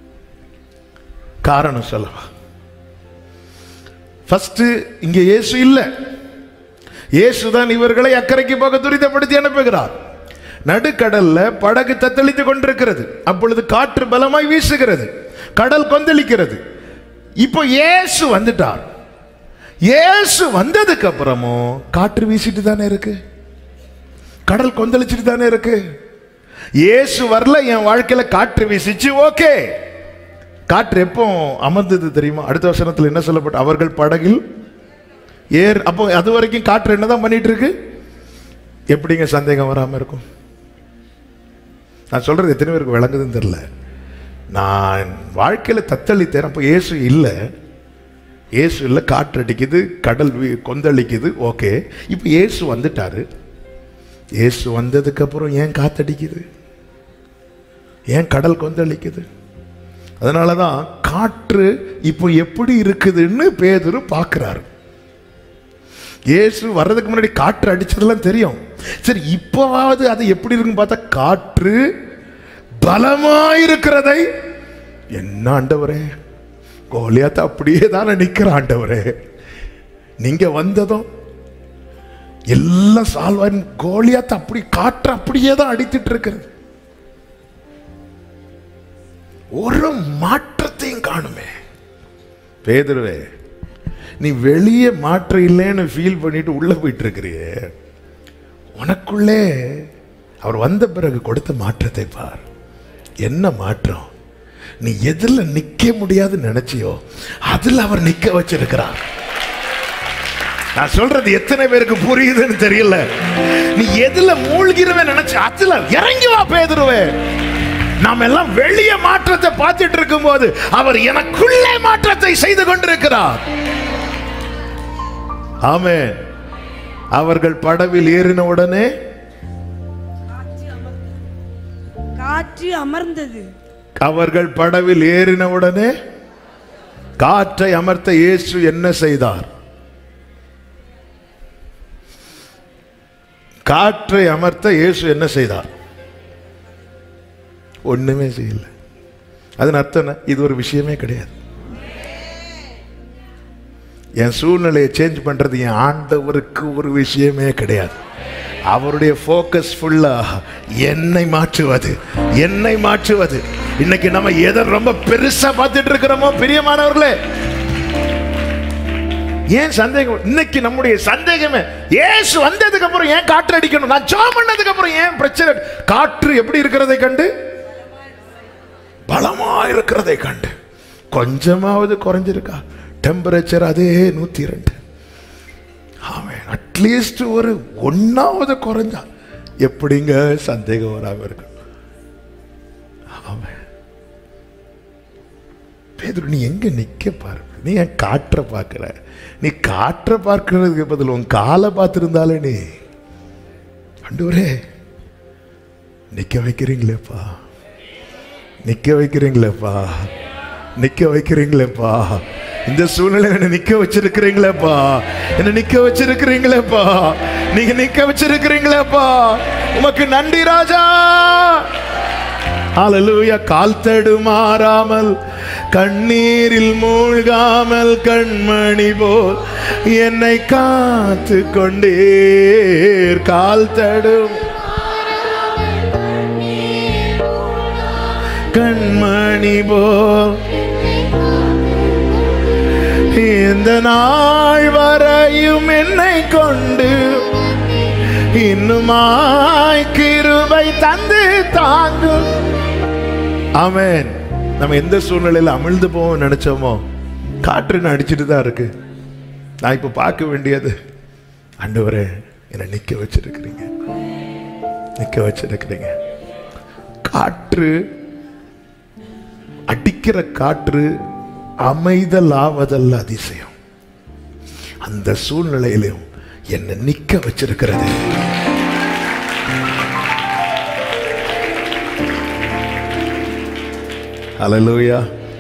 காரணம் சொல்லவா ஃபர்ஸ்ட் இங்க இயேசு இல்ல இயேசுதான் இவர்களை அக்கறைக்கு போக துரிதப்படுத்தி அனுப்புகிறார் நடுக்கடல்ல படகு தத்தளித்துக் கொண்டிருக்கிறது அப்பொழுது காற்று பலமாய் வீசுகிறது கடல் கொந்தளிக்கிறது இப்போ இயேசு வந்துட்டார் இயேசு வந்ததுக்கு அப்புறமும் காற்று வீசிட்டு தானே இருக்கு கடல் கொந்தளிச்சிட்டு தானே இருக்கு இயேசு வரல என் வாழ்க்கையில காற்று வீசிச்சு ஓகே காற்று எப்போ அமர்ந்தது தெரியுமா அடுத்த வசனத்துல என்ன சொல்லப்பட்ட அவர்கள் படகில் ஏர் அப்போ அது வரைக்கும் காற்று என்னதான் பண்ணிட்டு இருக்கு எப்படிங்க சந்தேகம் வராம இருக்கும் நான் சொல்றது எத்தனை பேருக்கு விளங்குதுன்னு தெரியல நான் வாழ்க்கையில தத்தளித்தேன் அப்போ இயேசு இல்லை இயேசு இல்லை காற்று அடிக்குது கடல் வீ- கொந்தளிக்குது ஓகே இப்போ இயேசு வந்துட்டாரு இயேசு வந்ததுக்கு அப்புறம் ஏன் காத்தடிக்குது ஏன் கடல் கொந்தளிக்குது அதனால தான் காற்று இப்போ எப்படி இருக்குதுன்னு பேதுரு பார்க்குறாரு இயேசு வர்றதுக்கு முன்னாடி காற்று அடிச்சதெல்லாம் தெரியும் சரி இப்போவாவது அது எப்படி இருக்குன்னு பார்த்தா காற்று பலமாயிருக்கிறதை என்ன ஆண்டவரே கோலியாத்த அப்படியே தானே நிக்கிற ஆண்டவரே நீங்க வந்ததும் எல்லாம் சால்வாயின் கோலியாத்த அப்படி காற்று அப்படியே தான் அடித்துட்டு இருக்கிறது ஒரு மாற்றத்தையும் காணுமே பேதுருவே நீ வெளியே மாற்றம் இல்லைன்னு ஃபீல் பண்ணிட்டு உள்ள போயிட்டு இருக்கிறியே உனக்குள்ளே அவர் வந்த பிறகு கொடுத்த மாற்றத்தை பார் என்ன மாற்றம் நீ எதுல நிக்க முடியாதுன்னு நினைச்சியோ அதுல அவர் நிக்க வச்சிருக்கிறார் நான் சொல்றது எத்தனை பேருக்கு புரியுதுன்னு தெரியல நீ எதுல மூழ்கிறவன் நினைச்சு அதுல இறங்கி வா பேதுருவே நாம் எல்லாம் வெளியே மாற்றத்தை பார்த்துட்டு இருக்கும்போது அவர் எனக்குள்ளே மாற்றத்தை செய்து கொண்டிருக்கிறார் ஆமே அவர்கள் படவில் ஏறின உடனே காற்று அமர்ந்தது அவர்கள் படவில் ஏறின உடனே காற்றை அமர்த்த இயேசு என்ன செய்தார் காற்றை அமர்த்த இயேசு என்ன செய்தார் ஒண்ணுமே செய்யல அதன் அர்த்தம் என்ன? இது ஒரு விஷயமே கிடையாது என் சூழ்நிலையை சேஞ்ச் பண்றது என் ஆண்டவருக்கு ஒரு விஷயமே கிடையாது அவருடைய ஃபோக்கஸ் ஃபுல்லா என்னை மாற்றுவது என்னை மாற்றுவது இன்னைக்கு நம்ம எதை ரொம்ப பெருசா பார்த்துட்டு இருக்கிறோமோ பிரியமானவர்களே ஏன் சந்தேகம் இன்னைக்கு நம்முடைய சந்தேகமே இயேசு வந்ததுக்கு அப்புறம் ஏன் காற்று அடிக்கணும் நான் ஜாம் பண்ணதுக்கு அப்புறம் ஏன் பிரச்சனை காற்று எப்படி இருக்கிறதை கண்டு பலமா இருக்கிறதை கண்டு கொஞ்சமாவது குறைஞ்சிருக்கா டெம்பரேச்சர் அதே நூத்தி ரெண்டு ஆமாம் அட்லீஸ்ட் ஒரு ஒன்னாவது குறைஞ்சா எப்படிங்க சந்தேகம் வராம இருக்கும் ஆமாம் பேதுரு நீ எங்க நிக்க பாரு நீ என் காற்றை பார்க்கிற நீ காற்றை பார்க்கறதுக்கு பதில் உன் காலை பார்த்துருந்தாலே நீ அண்டூரே நிக்க வைக்கிறீங்களேப்பா நிக்க வைக்கிறீங்களேப்பா நிக்க வைக்கிறீங்களேப்பா இந்த சூழ்நிலை என்ன நிக்க வச்சிருக்கிறீங்களேப்பா என்ன நிக்க வச்சிருக்கிறீங்களேப்பா நீங்க நிக்க வச்சிருக்கிறீங்களேப்பா உமக்கு நன்றி ராஜா ஹalleluya கால் தடுமாறாமல் கண்ணீரில் மூழ்காமல் கண்மணி போல் என்னை காத்து கொண்டீர் கால் தடும் கண்மணி போல் இந்த நாள் வரையும் என்னை கொண்டு இன்னுமாய் கிருபை தந்து தாங்கும் ஆமென் நம்ம எந்த சூழ்நிலையில அமிழ்ந்து போவோம் நினைச்சோமோ காற்று அடிச்சிட்டு தான் இருக்கு நான் இப்ப பார்க்க வேண்டியது ஆண்டவரே என்னை நிக்க வச்சிருக்கிறீங்க நிக்க வச்சிருக்கிறீங்க காற்று அடிக்கிற காற்று அமைதல் ஆவதல்ல அதிசயம் அந்த சூழ்நிலையிலும் என்னை நிக்க வச்சிருக்கிறது அலலூயா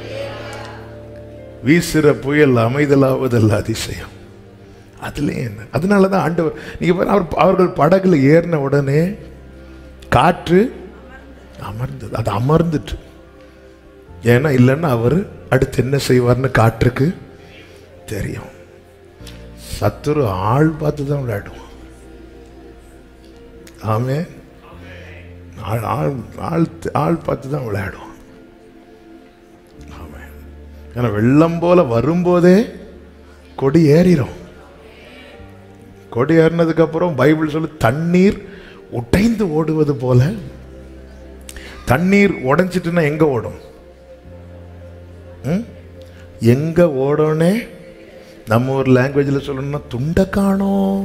வீசுற புயல் அமைதலாவதல்ல அதிசயம் அதுல என்ன அதனாலதான் ஆண்டவர் நீங்க பாருங்க, அவர் அவர்கள் படகுல ஏறின உடனே காற்று அமர்ந்தது அது அமர்ந்துட்டு ஏன்னா இல்லைன்னா அவர் அடுத்து என்ன செய்வார்னு காற்றுக்கு தெரியும் சத்துரு ஆள் பார்த்து தான் விளையாடுவான் ஆமே ஆள் ஆள் ஆள் ஆள் பார்த்து தான் விளையாடுவான் ஆமே ஏன்னா வெள்ளம் போல வரும்போதே கொடி ஏறிடும் கொடி ஏறினதுக்கு அப்புறம் பைபிள் சொல்லு தண்ணீர் உடைந்து ஓடுவது போல தண்ணீர் உடைஞ்சிட்டுன்னா எங்க ஓடும் ம்? எங்க ஓடோனே நம்ம ஒரு லாங்குவேஜில் சொல்லணும்னா துண்டை காணோம்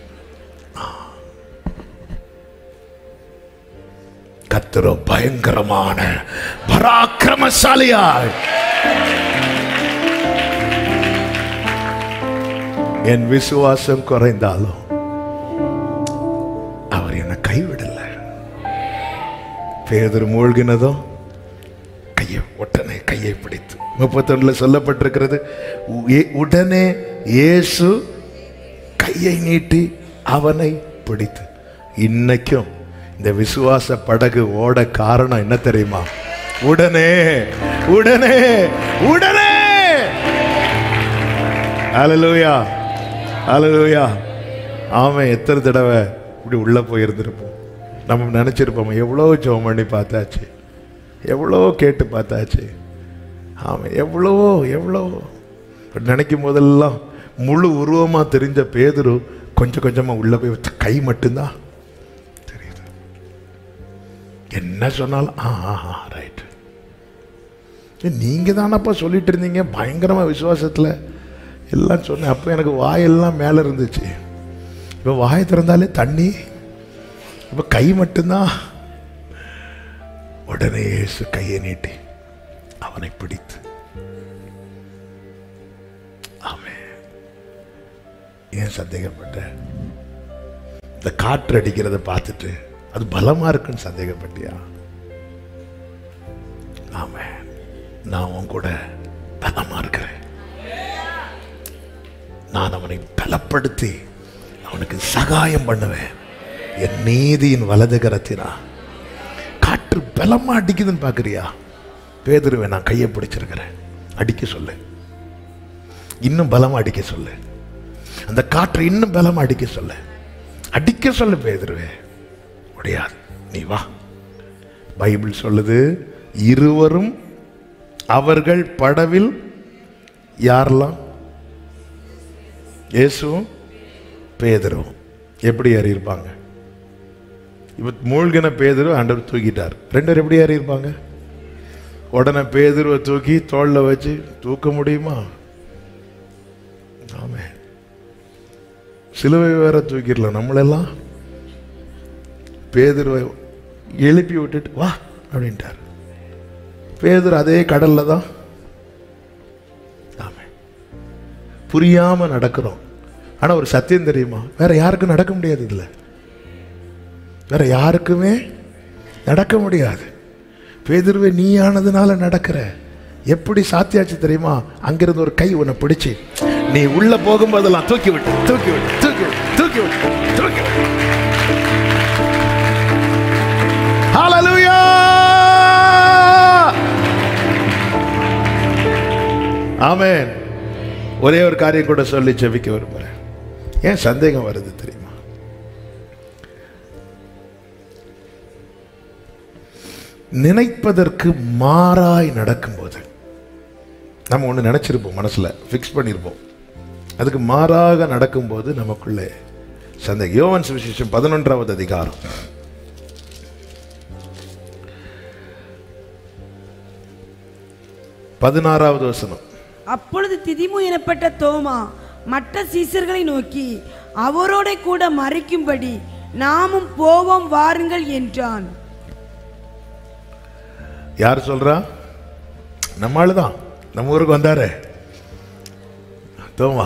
கத்திரோ பயங்கரமான பராக்கிரமசாலியாய் என் விசுவாசம் குறைந்தாலும் அவர் என்னை கைவிடல பேதர் மூழ்கினதும் கையை உடனே கையை பிடித்து முப்பத்தொன்னுல சொல்லப்பட்டிருக்கிறது உ- உடனே இயேசு கையை நீட்டி அவனை பிடித்து இன்னைக்கும் இந்த விசுவாச படகு ஓட காரணம் என்ன தெரியுமா உடனே உடனே உடனே அலலூயா அலலூயா ஆமாம் எத்தனை தடவை இப்படி உள்ளே போயிருந்திருப்போம் நம்ம நினச்சிருப்போம் எவ்வளோ ஜெபம் பண்ணி பார்த்தாச்சு எவ்வளோ கேட்டு பார்த்தாச்சு ஆமாம் எவ்வளோ எவ்வளோ இப்ப நினைக்கும் போதெல்லாம் முழு உருவமாக தெரிஞ்ச பேதுரு கொஞ்சம் கொஞ்சமாக உள்ளே போய் வச்ச கை மட்டும்தான் தெரியுது என்ன சொன்னாலும் ஆ ஆ ஆ ரைட் நீங்கள் தானப்பா சொல்லிட்டு இருந்தீங்க பயங்கரமாக விசுவாசத்தில் எல்லாம் சொன்னேன் அப்போ எனக்கு வாயெல்லாம் மேலே இருந்துச்சு இப்போ வாயை திறந்தாலே தண்ணி இப்போ கை மட்டும்தான் உடனே இயேசு கையை நீட்டி அவனை பிடித்து ஆமென் ஏன் சந்தேகப்பட்ட இந்த காற்று அடிக்கிறத பார்த்துட்டு அது பலமா இருக்குன்னு சந்தேகப்பட்டியா ஆமென் நான் உன் கூட பலமா இருக்கிறேன் நான் அவனை பலப்படுத்தி அவனுக்கு சகாயம் பண்ணுவேன் என் நீதியின் வலது கரத்தினா காற்று பலமா அடிக்குதுன்னு பாக்குறியா பேதுருவை நான் கையை பிடிச்சிருக்கிறேன் அடிக்க சொல்லு இன்னும் பலமா அடிக்க சொல்லு அந்த காற்றை இன்னும் பலமா அடிக்க சொல்லு அடிக்க சொல்லு பேதுருவே முடியாது நீ வா பைபிள் சொல்லுது இருவரும் அவர்கள் படவில் யாரெல்லாம் இயேசுவும் பேதரும் எப்படி ஏறி இருப்பாங்க இப்ப மூழ்கின பேதரும் ஆண்டவர் தூக்கிட்டார் ரெண்டு பேரும் எப்படி ஏறி இருப்பாங்க உடனே பேதுருவை தூக்கி தோல்ல வச்சு தூக்க முடியுமா ஆமே சிலுவை வேற தூக்கிடலாம் நம்மளெல்லாம் பேதுருவை எழுப்பி விட்டுட்டு வா அப்படின்ட்டார் பேதுரு அதே கடல்ல தான் ஆமே புரியாம நடக்கிறோம் ஆனா ஒரு சத்தியம் தெரியுமா வேற யாருக்கும் நடக்க முடியாது இதுல வேற யாருக்குமே நடக்க முடியாது பேதுருவே நீயானதுனால நடக்கிற எப்படி சாத்தியாச்சு தெரியுமா அங்கிருந்து ஒரு கை உன்னை பிடிச்சு நீ உள்ள போகும்போதெல்லாம் தூக்கி விட்டு தூக்கி விட்டு தூக்கி விட்டு தூக்கி விட்டு தூக்கி விட்டு ஹalleluya ஆமென் ஒரே ஒரு காரியம் கூட சொல்லி ஜெபிக்க விரும்புறேன் ஏன் சந்தேகம் வருது தெரியுமா நினைப்பதற்கு மாறாய் நடக்கும்போது நம்ம ஒன்று நினைச்சிருப்போம் மனசுல ஃபிக்ஸ் பண்ணியிருப்போம் அதுக்கு மாறாக நடக்கும்போது நமக்குள்ளே சந்தேகம் யோவான் சுவிசேஷம் பதினொன்றாவது அதிகாரம் பதினாறாவது வசனம் அப்பொழுது திதிமு எனப்பட்ட தோமா மற்ற சீசர்களை நோக்கி அவரோட கூட மறைக்கும்படி நாமும் போவோம் வாருங்கள் என்றான் யார் சொல்றா நம்ம ஆளுதான் நம்ம ஊருக்கு வந்தாரே தோமா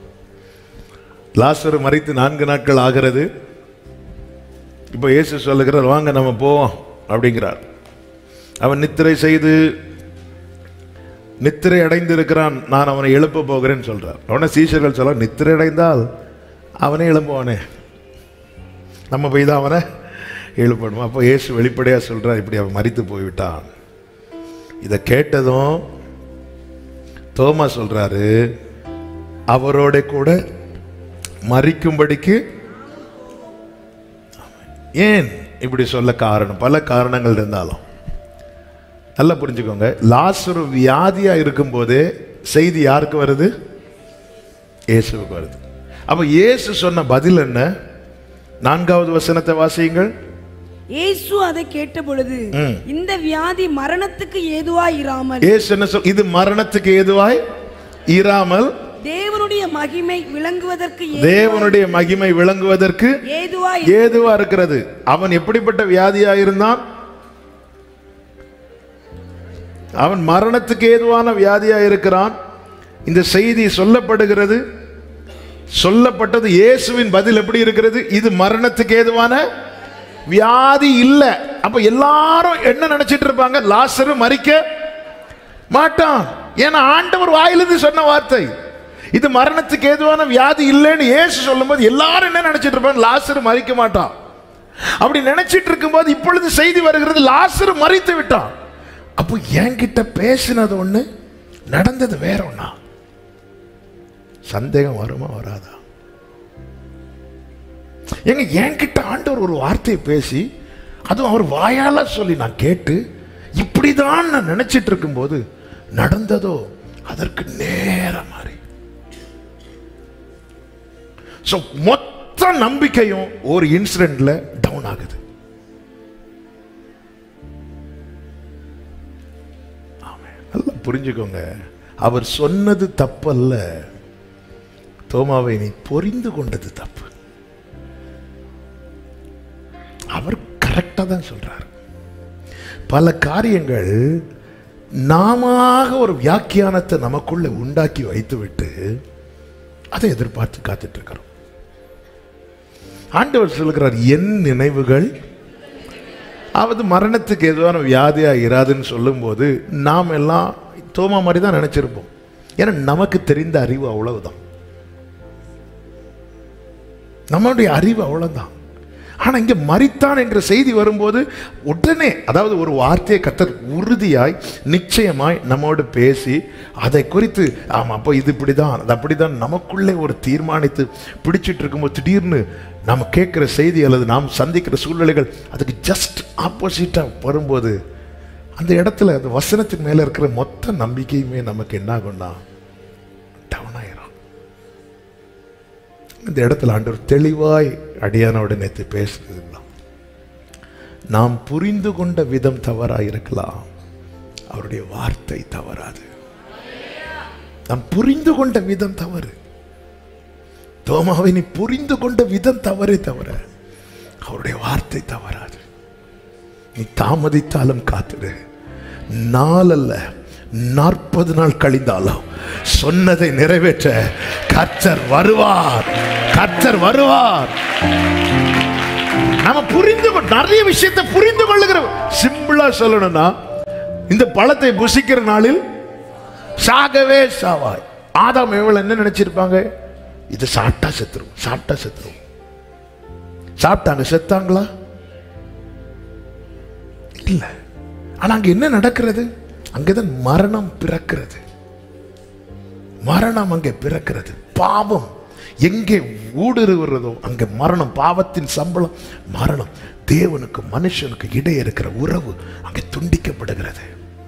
லாசர் மறித்து நான்கு நாட்கள் ஆகிறது இப்போ இயேசு சொல்லுகிறார் வாங்க நம்ம போவோம் அப்படிங்கிறார் அவன் நித்திரை செய்து நித்திரை அடைந்து இருக்கிறான் நான் அவனை எழுப்ப போகிறேன்னு சொல்றார் அவனை சீஷர்கள் சொல்ல நித்திரை அடைந்தால் அவனே எழும்புவானே நம்ம போய் தான் அவனை எழுப்பணும் அப்போ இயேசு வெளிப்படையாக சொல்றார் இப்படி அவன் மறித்து போய்விட்டான் இதை கேட்டதும் தோமா சொல்றாரு அவரோட கூட மறிக்கும்படிக்கு ஏன் இப்படி சொல்ல காரணம் பல காரணங்கள் இருந்தாலும் நல்லா புரிஞ்சுக்கோங்க லாசரு வியாதியா இருக்கும்போதே செய்தி யாருக்கு வருது இயேசுவுக்கு வருது அப்ப இயேசு சொன்ன பதில் என்ன நான்காவது வசனத்தை வாசியுங்கள் இயேசு அதை கேட்ட பொழுது ம். இந்த வியாதி மரணத்துக்கு ஏதுவாய் இராமல் இயேசு என்ன சொல் இது மரணத்துக்கு ஏதுவாய் இராமல் தேவனுடைய மகிமை விளங்குவதற்கு ஏ- தேவனுடைய மகிமை விளங்குவதற்கு ஏதுவாய் ஏதுவா இருக்கிறது அவன் எப்படிப்பட்ட வியாதியா இருந்தான் அவன் மரணத்துக்கு ஏதுவான வியாதியா இருக்கிறான் இந்த செய்தி சொல்லப்படுகிறது சொல்லப்பட்டது இயேசுவின் பதில் எப்படி இருக்கிறது இது மரணத்துக்கு ஏதுவான வியாதி இல்ல அப்ப எல்லாரும் என்ன நினைச்சிட்டு இருப்பாங்க லாசரு மறிக்க மாட்டான் ஏன்னா ஆண்டவர் வாயிலிருந்து சொன்ன வார்த்தை இது மரணத்துக்கு ஏதுவான வியாதி இல்லைன்னு இயேசு சொல்லும்போது எல்லாரும் என்ன நினைச்சிட்டு இருப்பாங்க லாசரு மறிக்க மாட்டான் அப்படி நினைச்சிட்டு இருக்கும்போது இப்பொழுது செய்தி வருகிறது லாசரு மறித்து விட்டான் அப்போ என்கிட்ட பேசினது ஒண்ணு நடந்தது வேற ஒண்ணா சந்தேகம் வருமா வராதா எங்க என்கிட்ட ஆண்டவர் ஒரு வார்த்தையை பேசி அதுவும் அவர் வாயால சொல்லி நான் கேட்டு இப்படிதான் நான் நினைச்சிட்டு இருக்கும்போது நடந்ததோ அதற்கு நேர மாதிரி ஸோ மொத்த நம்பிக்கையும் ஒரு இன்சிடென்ட்ல டவுன் ஆகுது ஆமென். நல்லா புரிஞ்சுக்கோங்க அவர் சொன்னது தப்பல்ல தோமாவை நீ பொரிந்து கொண்டது தப்பு அவர் கரெக்டா தான் சொல்றார் பல காரியங்கள் நாம ஒரு வியாக்கியானத்தை நமக்குள்ள உண்டாக்கி வைத்துவிட்டு அதை எதிர்பார்த்து காத்துட்டு இருக்கிறோம் ஆண்டவர் சொல்லுகிறார் என் நினைவுகள் அவது மரணத்துக்கு எதுவான வியாதியா இராதுன்னு சொல்லும்போது நாம் எல்லாம் தோமா மாதிரி தான் நினைச்சிருப்போம் ஏன்னா நமக்கு தெரிந்த அறிவு அவ்வளவுதான் நம்மளுடைய அறிவு அவ்வளவுதான் ஆனா இங்க மரித்தான் என்ற செய்தி வரும்போது உடனே அதாவது ஒரு வார்த்தையை கத்தர் உறுதியாய் நிச்சயமாய் நம்மோடு பேசி அதை குறித்து ஆமா அப்போ இது இப்படிதான் அது அப்படிதான் நமக்குள்ளே ஒரு தீர்மானித்து பிடிச்சிட்டு இருக்கும்போது திடீர்னு நம்ம கேட்கிற செய்தி அல்லது நாம் சந்திக்கிற சூழ்நிலைகள் அதுக்கு ஜஸ்ட் ஆப்போசிட்டா வரும்போது அந்த இடத்துல அந்த வசனத்துக்கு மேல இருக்கிற மொத்த நம்பிக்கையுமே நமக்கு என்ன ஆகும்னா டவுன் ஆயிரும் இந்த இடத்துல ஆண்டவர் தெளிவாய் அடியானோட நேற்று பேசுறதுதான் நாம் புரிந்து கொண்ட விதம் தவறாக இருக்கலாம் அவருடைய வார்த்தை தவறாது நாம் புரிந்து கொண்ட விதம் தவறு தோமாவை நீ புரிந்து கொண்ட விதம் தவறே தவிர அவருடைய வார்த்தை தவறாது நீ தாமதித்தாலும் காத்துடு நாளல்ல நாற்பது நாள் கழிந்தாலும் சொன்னதை நிறைவேற்ற கர்த்தர் வருவார் கர்த்தர் வருவார் நாம புரிந்து கொ- நிறைய விஷயத்தை புரிந்து கொள்ளுகிற சிம்பிளா சொல்லணும்னா இந்த பழத்தை புசிக்கிற நாளில் சாகவே சாவாய் ஆதாம் எவ்வளவு என்ன நினைச்சிருப்பாங்க இது சாப்பிட்டா செத்துரும் சாப்பிட்டா செத்துரும் சாப்பிட்டாங்க செத்தாங்களா இல்ல ஆனா அங்க என்ன நடக்கிறது அங்கதான் மரணம் பிறக்கிறது மரணம் அங்கே பிறக்கிறது பாவம் எங்கே ஊடுருவுறதோ அங்கே மரணம் பாவத்தின் சம்பளம் மரணம் தேவனுக்கு மனுஷனுக்கு இடையே இருக்கிற உறவு அங்கே துண்டிக்கப்படுகிறது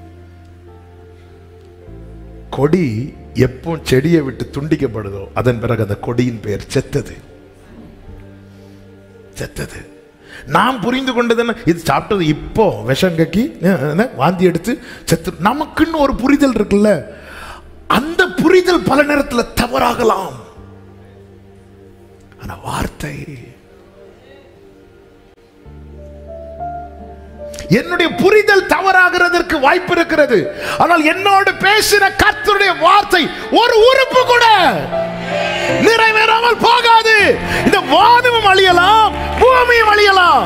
கொடி எப்போ செடியை விட்டு துண்டிக்கப்படுதோ அதன் பிறகு அந்த கொடியின் பெயர் செத்தது செத்தது நாம் புரிந்து கொண்டது என்ன இது சாப்பிட்டது இப்போ விஷம் கக்கி அஹ், என்ன, வாந்தி எடுத்து செத்து நமக்குன்னு ஒரு புரிதல் இருக்குல்ல அந்த புரிதல் பல நேரத்தில் தவறாகலாம் ஆனா வார்த்தை என்னுடைய புரிதல் தவறாகிறதற்கு வாய்ப்பு இருக்கிறது ஆனால் என்னோடு பேசின கர்த்தருடைய வார்த்தை ஒரு உறுப்பு கூட நிறைவேறாமல் போகாது இந்த வானமும் அழியலாம் பூமியும் அழியலாம்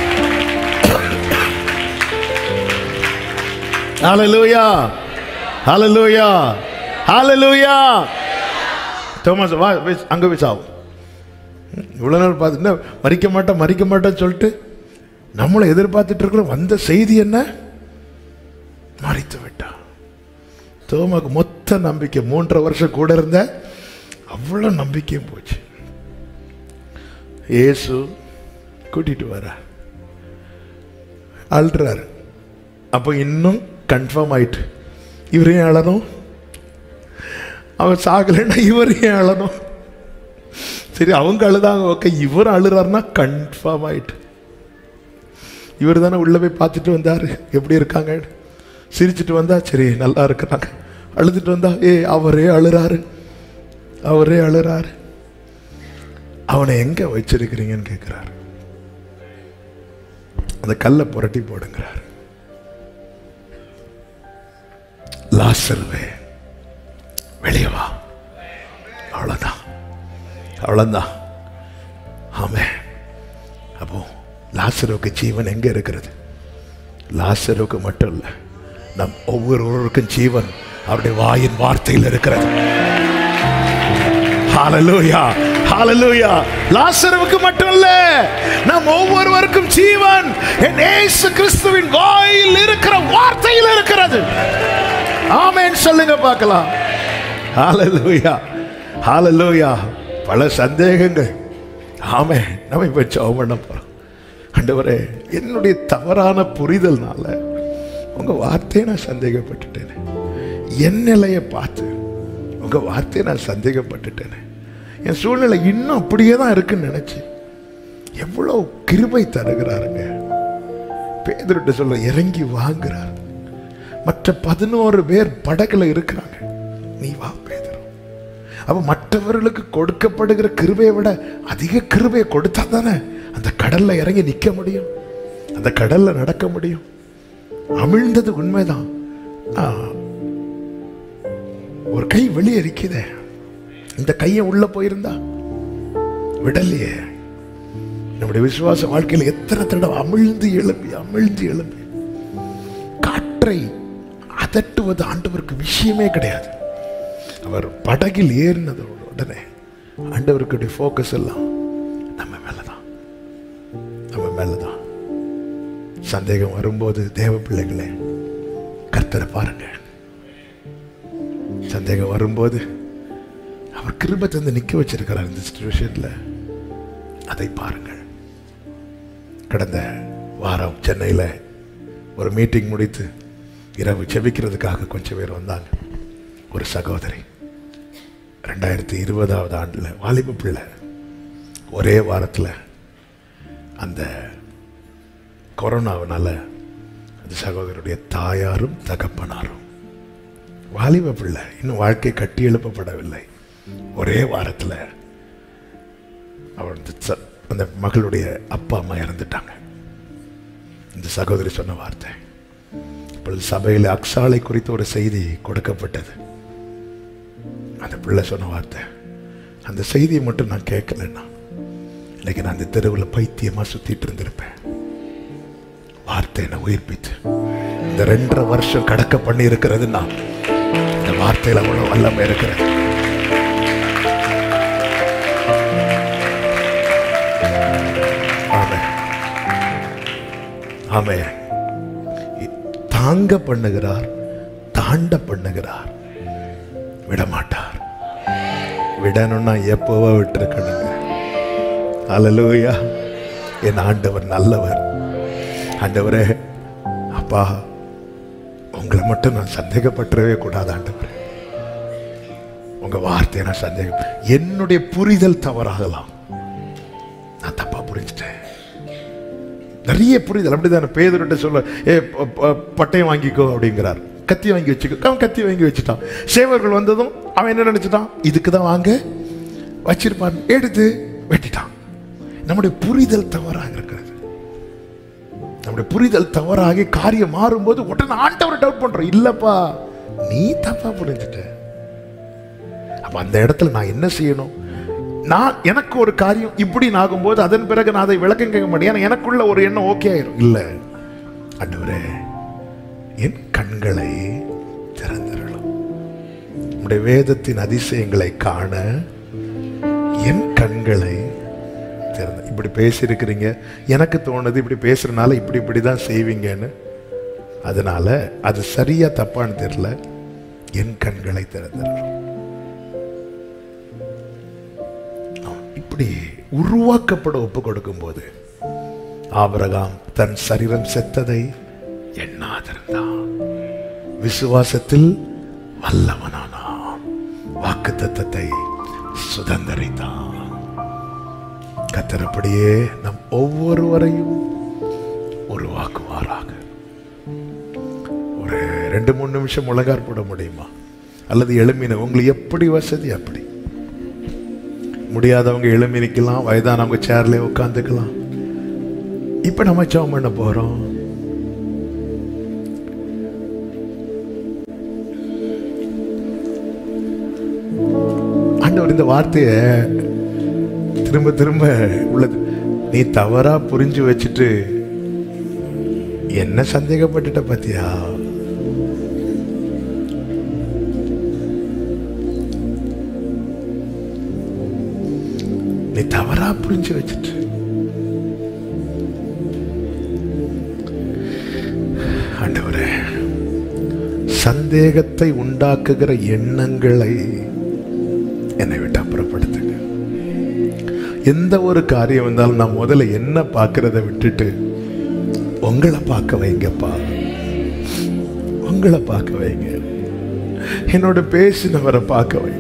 ஹalleluya ஹalleluya ஹalleluya தோமஸ் வா போய் அங்க போய் சாவு இவ்வளவு நாள் பார்த்து என்ன மறிக்க மாட்டேன் மறிக்க மாட்டேன்னு சொல்லிட்டு நம்மளை எதிர்பார்த்துட்டு இருக்கிறோம் வந்த செய்தி என்ன மறித்து விட்டா தோமாக்கு மொத்த நம்பிக்கை மூன்றரை வருஷம் கூட இருந்த அவ்வளவு நம்பிக்கையும் போச்சு இயேசு கூட்டிட்டு வர அழுறாரு அப்போ இன்னும் கன்ஃபார்ம் ஆயிட்டு இவரையும் அழணும் அவன் சாகலைன்னா இவரையும் அழணும் சரி அவங்க அழுதாங்க ஓகே இவர் அழுறாருன்னா கன்ஃபார்ம் ஆயிட்டு இவர் தானே உள்ள போய் பார்த்துட்டு வந்தாரு எப்படி இருக்காங்க சிரிச்சிட்டு வந்தா சரி நல்லா இருக்கிறாங்க அழுதுட்டு வந்தா ஏ அவரே அழுறாரு அவரே அழுறாரு அவனை எங்க வச்சிருக்கிறீங்கன்னு கேட்கிறாரு அந்த கல்லை புரட்டி போடுங்கிறார் லாசருவே வெளியே வா அவ்வளவுதான் அவ்வளவுதான் ஆமே அப்போ லாசருவுக்கு ஜீவன் எங்க இருக்கிறது லாசருவுக்கு மட்டும் இல்ல நம் ஒவ்வொருவருக்கும் ஜீவன் அவருடைய வாயின் வார்த்தையில் இருக்கிறது ஹalleluya ஹalleluya லாசருவுக்கு மட்டும் இல்ல நம் ஒவ்வொருவருக்கும் ஜீவன் என் இயேசு கிறிஸ்துவின் வாயில் இருக்கிற வார்த்தையில் இருக்கிறது ஆமென் சொல்லுங்க பார்க்கலாம் ஹalleluya ஹalleluya பல சந்தேகங்கள் ஆமே நம்ம இப்ப ஜெபம் பண்ண போறோம் ஆண்டவரே என்னுடைய தவறான புரிதல்னால உங்க வார்த்தையை நான் சந்தேகப்பட்டுட்டேனே என் நிலையை பார்த்து உங்க வார்த்தையை நான் சந்தேகப்பட்டுட்டேனே என் சூழ்நிலை இன்னும் அப்படியே தான் இருக்குன்னு நினைச்சு எவ்வளவு கிருபை தருகிறாருங்க பேதர்கிட்ட சொல்ல இறங்கி வாங்குறார் மற்ற பதினோரு பேர் படகுல இருக்கிறாங்க நீ வா பேதர் அப்ப மற்றவர்களுக்கு கொடுக்கப்படுகிற கிருபையை விட அதிக கிருபையை கொடுத்தா தானே அந்த கடல்ல இறங்கி நிக்க முடியும் அந்த கடல்ல நடக்க முடியும் அமிழ்ந்தது உண்மைதான் ஆ, ஒரு கை வெளியே இருக்குதே இந்த கையை உள்ள போயிருந்தா விடலையே நம்முடைய விசுவாச வாழ்க்கையில் எத்தனை தடவை அமிழ்ந்து எழும்பி அமிழ்ந்து எழும்பி காற்றை அதட்டுவது ஆண்டவருக்கு விஷயமே கிடையாது அவர் படகில் ஏறினது உடனே ஆண்டவருக்குடைய ஃபோக்கஸ் எல்லாம் நம்ம மேலதான் நம்ம மேலதான் சந்தேகம் வரும்போது தேவ பிள்ளைகளே கர்த்தரை பாருங்க சந்தேகம் வரும்போது அவர் கிருபை தந்து நிக்க வச்சிருக்கிறார் இந்த சுச்சுவேஷன்ல அதை பாருங்கள் கடந்த வாரம் சென்னையில ஒரு மீட்டிங் முடித்து இரவு செபிக்கிறதுக்காக கொஞ்சம் பேர் வந்தாங்க ஒரு சகோதரி ரெண்டாயிரத்தி இருபதாவது ஆண்டுல வாலிப பிள்ளை ஒரே வாரத்தில் அந்த கொரோனாவினால அந்த சகோதரருடைய தாயாரும் தகப்பனாரும் வாலிப பிள்ளை இன்னும் வாழ்க்கை கட்டி எழுப்பப்படவில்லை ஒரே வாரத்தில் அவள் அந்த ச- அந்த மகளுடைய அப்பா அம்மா இறந்துட்டாங்க இந்த சகோதரி சொன்ன வார்த்தை இப்பொழுது சபையில் அக்ஸாலை குறித்த ஒரு செய்தி கொடுக்கப்பட்டது அந்த பிள்ளை சொன்ன வார்த்தை அந்த செய்தியை மட்டும் நான் கேட்கலன்னா இன்னைக்கு நான் அந்த தெருவில் பைத்தியமா சுத்திட்டு இருந்திருப்பேன் வார்த்தை என்னை உயிர்ப்பித்து இந்த ரெண்டரை வருஷம் கடக்க பண்ணி இருக்கிறது நான் இந்த வார்த்தையில் அவ்வளவு வல்லமை இருக்கிறது ஆமே ஆமே தாங்க பண்ணுகிறார் தாண்ட பண்ணுகிறார் விடமாட்டார் விடணும்னா எப்பவோ விட்டுருக்கணுங்க அல்லலூயா என் ஆண்டவர் நல்லவர் ஆண்டவரே அப்பா உங்களை மட்டும் நான் சந்தேகப்பட்டுறவே கூடாது ஆண்டவரே உங்க வார்த்தையை நான் சந்தேகம் என்னுடைய புரிதல் தவறாகலாம் நான் தப்பா புரிஞ்சுட்டேன் நிறைய புரிதல் அப்படிதானே பேதர்கிட்ட சொல்ல ஏ ப- ப- பட்டயம் வாங்கிக்கோ அப்படிங்கிறார் கத்தி வாங்கி வச்சுக்கோ அவன் கத்தி வாங்கி வச்சுட்டான் சேவர்கள் வந்ததும் அவன் என்ன நினைச்சிட்டான் இதுக்கு தான் வாங்க வச்சிருப்பான் எடுத்து வெட்டிட்டான் நம்முடைய புரிதல் தவறாக இருக்கிறது நம்முடைய புரிதல் தவறாகி காரியம் மாறும்போது உடனே ஆண்டவரை டவுட் பண்றோம் இல்லப்பா நீ தப்பா புரிஞ்சுட்ட அப்ப அந்த இடத்துல நான் என்ன செய்யணும் நான் எனக்கு ஒரு காரியம் இப்படி ஆகும்போது அதன் பிறகு நான் அதை விளக்கம் கேட்க மாட்டேன் ஏன்னா எனக்குள்ள ஒரு எண்ணம் ஓகே ஆயிரும் இல்ல ஆண்டவரே என் கண்களை திறந்திரலும் உடைய வேதத்தின் அதிசயங்களை காண என் கண்களை திறந்த இப்படி பேசியிருக்கிறீங்க எனக்கு தோணுது இப்படி பேசுறதுனால இப்படி இப்படி தான் செய்வீங்கன்னு அதனால அது சரியா தப்பான்னு தெரியல என் கண்களை திறந்திரலும் இப்படி உருவாக்கப்பட ஒப்பு கொடுக்கும்போது ஆபிரகாம் தன் சரீரம் செத்ததை எண்ணாதிருந்தான் விசுவாசத்தில் வல்லவனானான் வாக்கு தத்தத்தை சுதந்திரித்தான் கத்தரப்படியே நம் ஒவ்வொருவரையும் உருவாக்குவாராக ஒரு ரெண்டு மூணு நிமிஷம் முழங்கார் போட முடியுமா அல்லது எழுமின உங்களுக்கு எப்படி வசதி அப்படி முடியாதவங்க எழும்பி நிற்கலாம் வயதானவங்க சேர்ல உட்காந்துக்கலாம் இப்ப நம்ம ஜெபம் பண்ண போறோம் ஆண்டவர் இந்த வார்த்தைய திரும்ப திரும்ப உள்ளது நீ தவறா புரிஞ்சு வச்சுட்டு என்ன சந்தேகப்பட்டுட்ட பாத்தியா நீ தவறா புரிஞ்சு வச்சுட்டு ஆண்டவரே சந்தேகத்தை உண்டாக்குகிற எண்ணங்களை என்னை விட்டு அப்புறப்படுத்துங்க எந்த ஒரு காரியம் வந்தாலும் நான் முதல்ல என்ன பார்க்கறத விட்டுட்டு உங்களை பார்க்க வைங்கப்பா உங்களை பார்க்க வைங்க என்னோட பேசினவரை பார்க்க வைங்க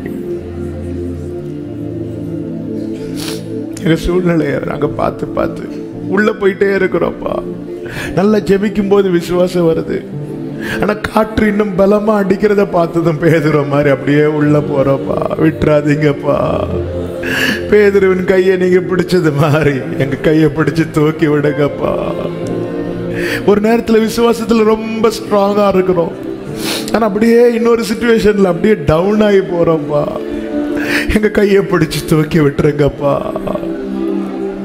எங்க சூழ்நிலையை நாங்க பார்த்து பார்த்து உள்ள போயிட்டே இருக்கிறோம்ப்பா நல்லா ஜெபிக்கும் போது விசுவாசம் வருது ஆனா காற்று இன்னும் பலமா அடிக்கிறத பார்த்ததும் பேதுற மாதிரி அப்படியே உள்ள போறோம்ப்பா விட்டுறாதீங்கப்பா பேதுருவின் கையை நீங்க பிடிச்சது மாதிரி எங்க கையை பிடிச்சு தூக்கி விடுங்கப்பா ஒரு நேரத்துல விசுவாசத்துல ரொம்ப ஸ்ட்ராங்கா இருக்கிறோம் ஆனா அப்படியே இன்னொரு சுச்சுவேஷன்ல அப்படியே டவுன் ஆகி போறோம்ப்பா எங்க கையை பிடிச்சு தூக்கி விட்டுருங்கப்பா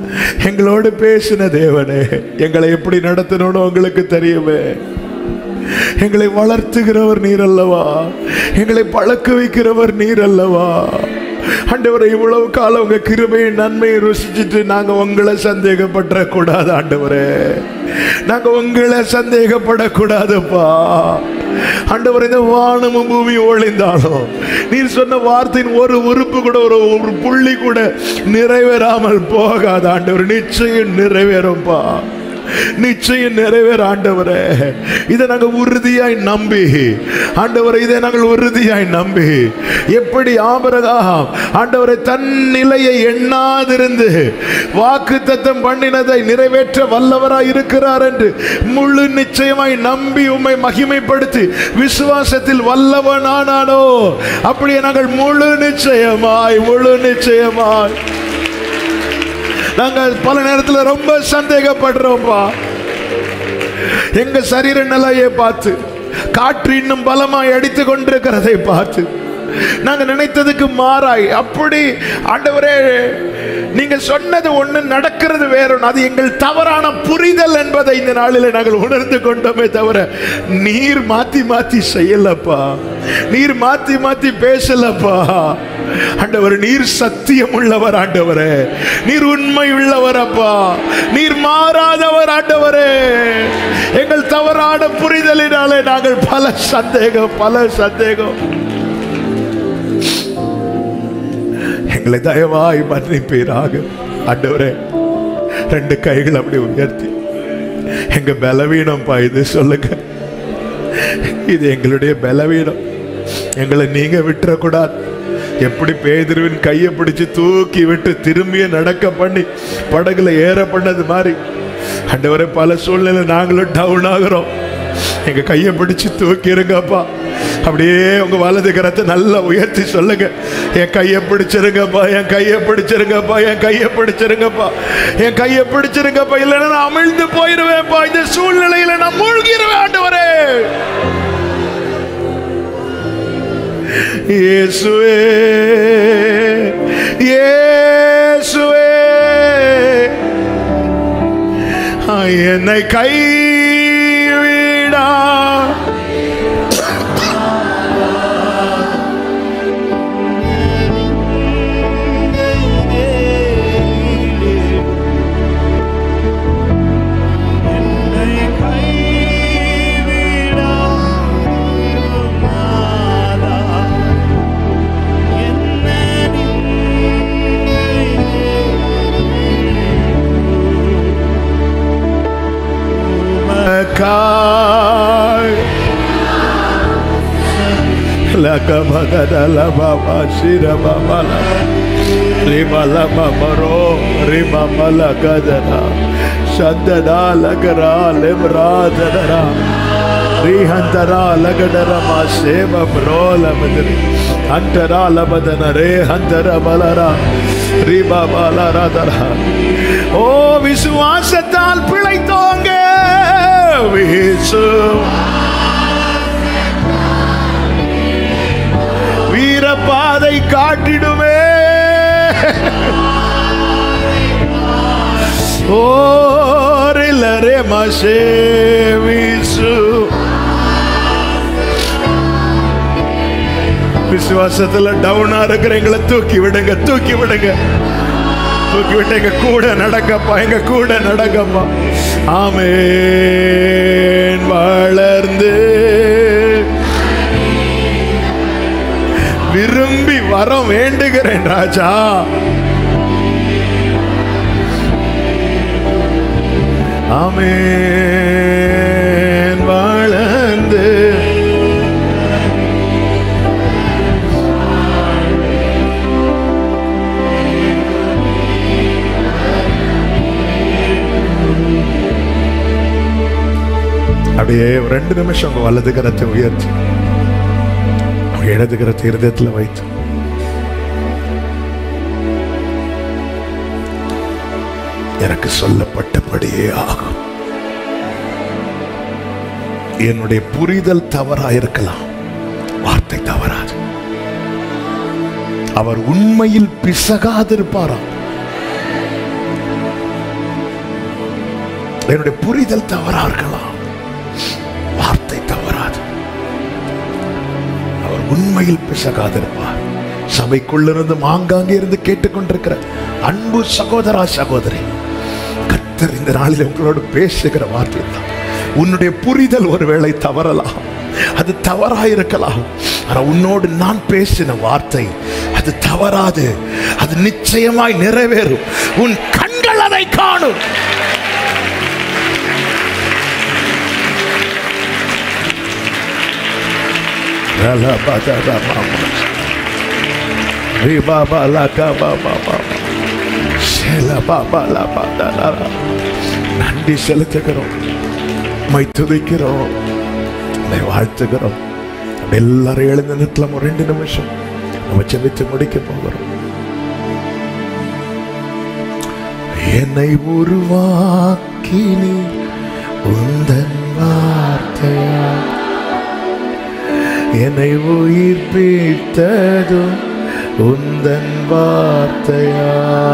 எங்களோடு பேசின தேவனே எங்களை எப்படி நடத்தணும்னு உங்களுக்கு தெரியுமே எங்களை வளர்த்துகிறவர் நீர் அல்லவா எங்களை பழக்க வைக்கிறவர் நீர் அல்லவா ஆண்டவரை இவ்வளவு காலம் உங்க கிருபையின் நன்மையை ருசிச்சுட்டு நாங்க உங்களை சந்தேகப்பட கூடாது ஆண்டவரே நாங்க உங்களை சந்தேகப்படக்கூடாதுப்பா ஆண்டவர் இந்த வானமும் பூமி ஒளிந்தாலும் நீர் சொன்ன வார்த்தையின் ஒரு உறுப்பு கூட ஒரு ஒரு புள்ளி கூட நிறைவேறாமல் போகாது ஆண்டவர் நிச்சயம் நிறைவேறும்பா நிச்சயம் நிறைவேற ஆண்டவரே இதை நாங்கள் உறுதியாய் நம்பி ஆண்டவரை இதை நாங்கள் உறுதியாய் நம்பி எப்படி ஆபரகாம் ஆண்டவரை தன் நிலையை எண்ணாதிருந்து வாக்கு தத்தம் பண்ணினதை நிறைவேற்ற வல்லவராய் இருக்கிறார் என்று முழு நிச்சயமாய் நம்பி உம்மை மகிமைப்படுத்தி விசுவாசத்தில் வல்லவனானானோ அப்படியே நாங்கள் முழு நிச்சயமாய் முழு நிச்சயமாய் நாங்கள் பல நேரத்தில் ரொம்ப சந்தேகப்படுறோம்ப்பா எங்க சரீர நிலையை பார்த்து காற்று இன்னும் பலமாய் அடித்து கொண்டிருக்கிறதை பார்த்து நாங்க நினைத்ததுக்கு மாறாய் அப்படி ஆண்டவரே நீங்க சொன்னது ஒண்ணு நடக்கிறது வேற ஒண்ணு. அது எங்கள் தவறான புரிதல் என்பதை இந்த நாளில் நாங்கள் உணர்ந்து கொண்டோமே தவிர நீர் மாத்தி மாத்தி செய்யலப்பா நீர் மாத்தி மாத்தி பேசலப்பா ஆண்டவர் நீர் சத்தியம் உள்ளவர் ஆண்டவரே நீர் உண்மை உள்ளவர் அப்பா நீர் மாறாதவர் ஆண்டவரே எங்கள் தவறான புரிதலினாலே நாங்கள் பல சந்தேகம் பல சந்தேகம் எங்களை தயவாய் மன்னிப்பீராக ஆண்டவரே ரெண்டு கைகள் அப்படி உயர்த்தி எங்க பலவீனம்ப்பா இது சொல்லுங்க இது எங்களுடைய பலவீனம் எங்களை நீங்க விட்டுறக்கூடாது எப்படி பேதிருவின் கையை பிடிச்சு தூக்கி விட்டு திரும்பிய நடக்க பண்ணி படகுல ஏற பண்ணது மாதிரி ஆண்டவரே பல சூழ்நிலை நாங்களும் டவுன் ஆகுறோம் எங்க கையை பிடிச்சு தூக்கி இருங்கப்பா அப்படியே உங்க வலது கரத்தை நல்லா உயர்த்தி சொல்லுங்க என் கையை பிடிச்சிருங்கப்பா என் கையை பிடிச்சிருங்கப்பா என் கையை பிடிச்சிருங்கப்பா என் கையை பிடிச்சிருங்கப்பா இல்லைன்னா நான் அமிழ்ந்து போயிருவேன்ப்பா இந்த சூழ்நிலையில நான் மூழ்கிருவேன் ஆண்டவரே இயேசுவே இயேசுவே என்னை கைவிடா காய் லகமகதல பாபா சிர பாபா ரிமல மமரோ ரிமமல கதனா சந்தனா லகரா லிம்ராதனரா ரிஹந்தரா லகடர மா சேவ ப்ரோல மதரி அந்தரா லபதன ரே ஹந்தர பலரா ரிபா பலரதரா ஓ விசுவாசத்தால் பிழைத்தோங்க விசு வீரபாதை காட்டிடுமே ஓரிலரே மசே விசு விசுவாசத்துல டவுனா இருக்கிற எங்களை தூக்கி விடுங்க தூக்கி விடுங்க தூக்கி விட்டு எங்க கூட நடக்கப்பா எங்க கூட நடக்கப்பா ஆமேன் வளர்ந்து விரும்பி வரம் வேண்டுகிறேன் ராஜா ஆமேன் வளர்ந்து அப்படியே ஒரு ரெண்டு நிமிஷம் உங்க வலது கரத்தை உயர்த்தி உங்க இடது கரத்தை இருதயத்தில் வைத்து எனக்கு சொல்லப்பட்டபடியே ஆகும் என்னுடைய புரிதல் தவறாயிருக்கலாம் வார்த்தை தவறாது அவர் உண்மையில் பிசகாதிருப்பாராம் என்னுடைய புரிதல் தவறா இருக்கலாம் வார்த்தை தவறாது அவர் உண்மையில் பிசகாதிருப்பார் சபைக்குள்ளிருந்து ஆங்காங்கே இருந்து கேட்டுக்கொண்டிருக்கிற அன்பு சகோதரா சகோதரி கர்த்தர் இந்த நாளில் உங்களோடு பேசுகிற வார்த்தை தான் உன்னுடைய புரிதல் ஒருவேளை தவறலாம் அது தவறாயிருக்கலாம் ஆனா உன்னோடு நான் பேசின வார்த்தை அது தவறாது அது நிச்சயமாய் நிறைவேறும் உன் கண்கள் அதை காணும் நன்றி செலுத்துகிறோம் மை துதிக்கிறோம் உம்மை வாழ்த்துகிறோம் எல்லாரும் எழுந்த நிற்கலாம் ஒரு ரெண்டு நிமிஷம் நம்ம செபித்து முடிக்க போகிறோம் என்னை உருவாக்கினி உந்தன் வார்த்தையா என்னை உயிர்ப்பித்ததும் உந்தன் வார்த்தையா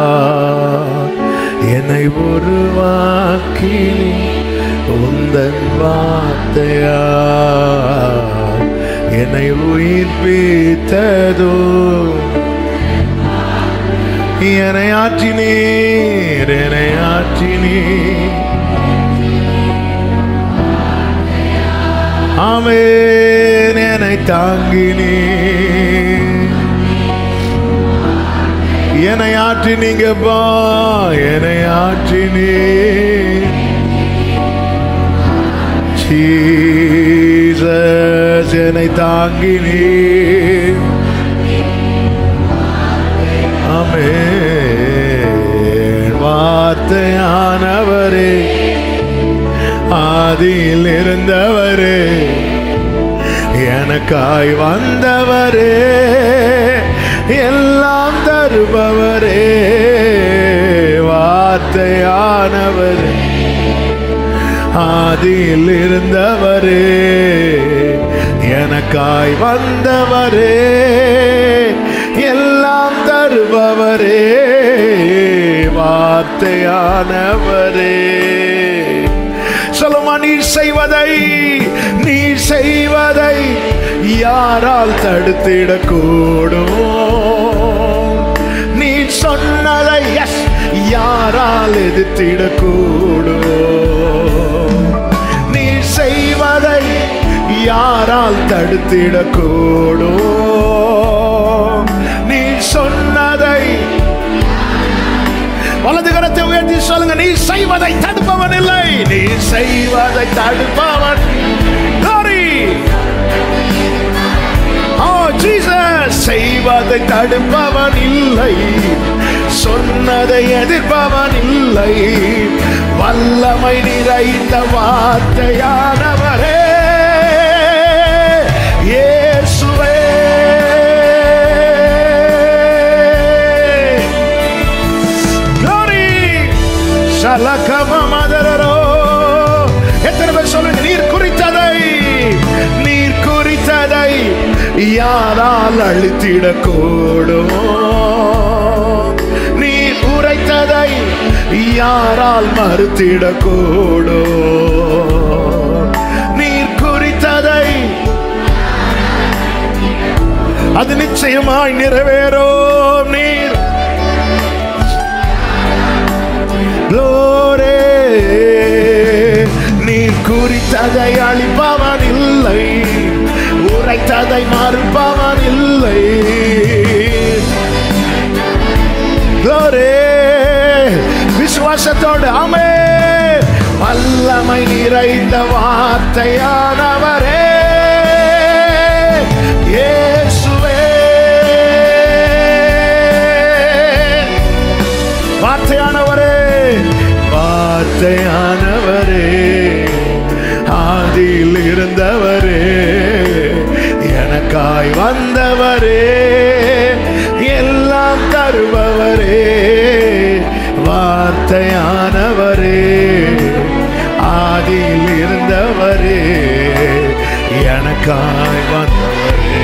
என்னை உருவாக்கி உந்தன் வார்த்தையா என்னை உயிர்ப்பித்ததும் என்னை ஆற்றினீர் என்னை ஆற்றினீர் ஆமென் என்னை தாங்கினீ என்னை ஆற்றினீங்க பா என்னை ஆற்றினீ ஜீசஸ் என்னை தாங்கினீ ஆமென் வார்த்தையானவரே ஆதியில் இருந்தவரே எனக்காய் வந்தவரே எல்லாம் தருபவரே வார்த்தையானவரே ஆதியில் இருந்தவரே எனக்காய் வந்தவரே எல்லாம் தருபவரே வார்த்தையானவரே சொல்லுமா நீர் செய்வதை நீர் செய்வதை யாரால் தடுத்திடக்கூடும் நீர் சொன்னதை எஸ் யாரால் எதிர்த்திடக்கூடும் நீர் செய்வதை யாரால் தடுத்திடக்கூடும் நீர் சொன்னதை வலது கரத்தை உயர்த்தி சொல்லுங்க நீ செய்வதை தடுப்பவன் இல்லை நீ செய்வதை தடுப்பவன் Glory! Oh, Jesus! செய்வதை தடுப்பவன் இல்லை சொன்னதை எதிர்ப்பவன் இல்லை வல்லமை நிறைந்த வார்த்தையானவரே இயேசுவே Glory! சலகமமதரரோ. எத்தனை பேர் சொல்லுங்க நீர் குறித்ததை நீர் குறித்ததை யாரால் அழித்திடக்கூடும் நீர் உரைத்ததை யாரால் மறுத்திடக்கூடும் நீர் குறித்ததை அது நிச்சயமாய் நிறைவேறும் நீர் Glory. நீர் குறித்ததை அழிப்பவன் இல்லை உரைத்ததை மறுப்பவன் இல்லை Glory. விசுவாசத்தோடு ஆமே வல்லமை நிறைந்த வார்த்தையானவரே இயேசுவே வார்த்தையானவரே வார்த்தையானவரே ஆதியில் இருந்தவரே எனக்காய் வந்தவரே எல்லாம் தருபவரே வார்த்தையானவரே ஆதியில் இருந்தவரே எனக்காய் வந்தவரே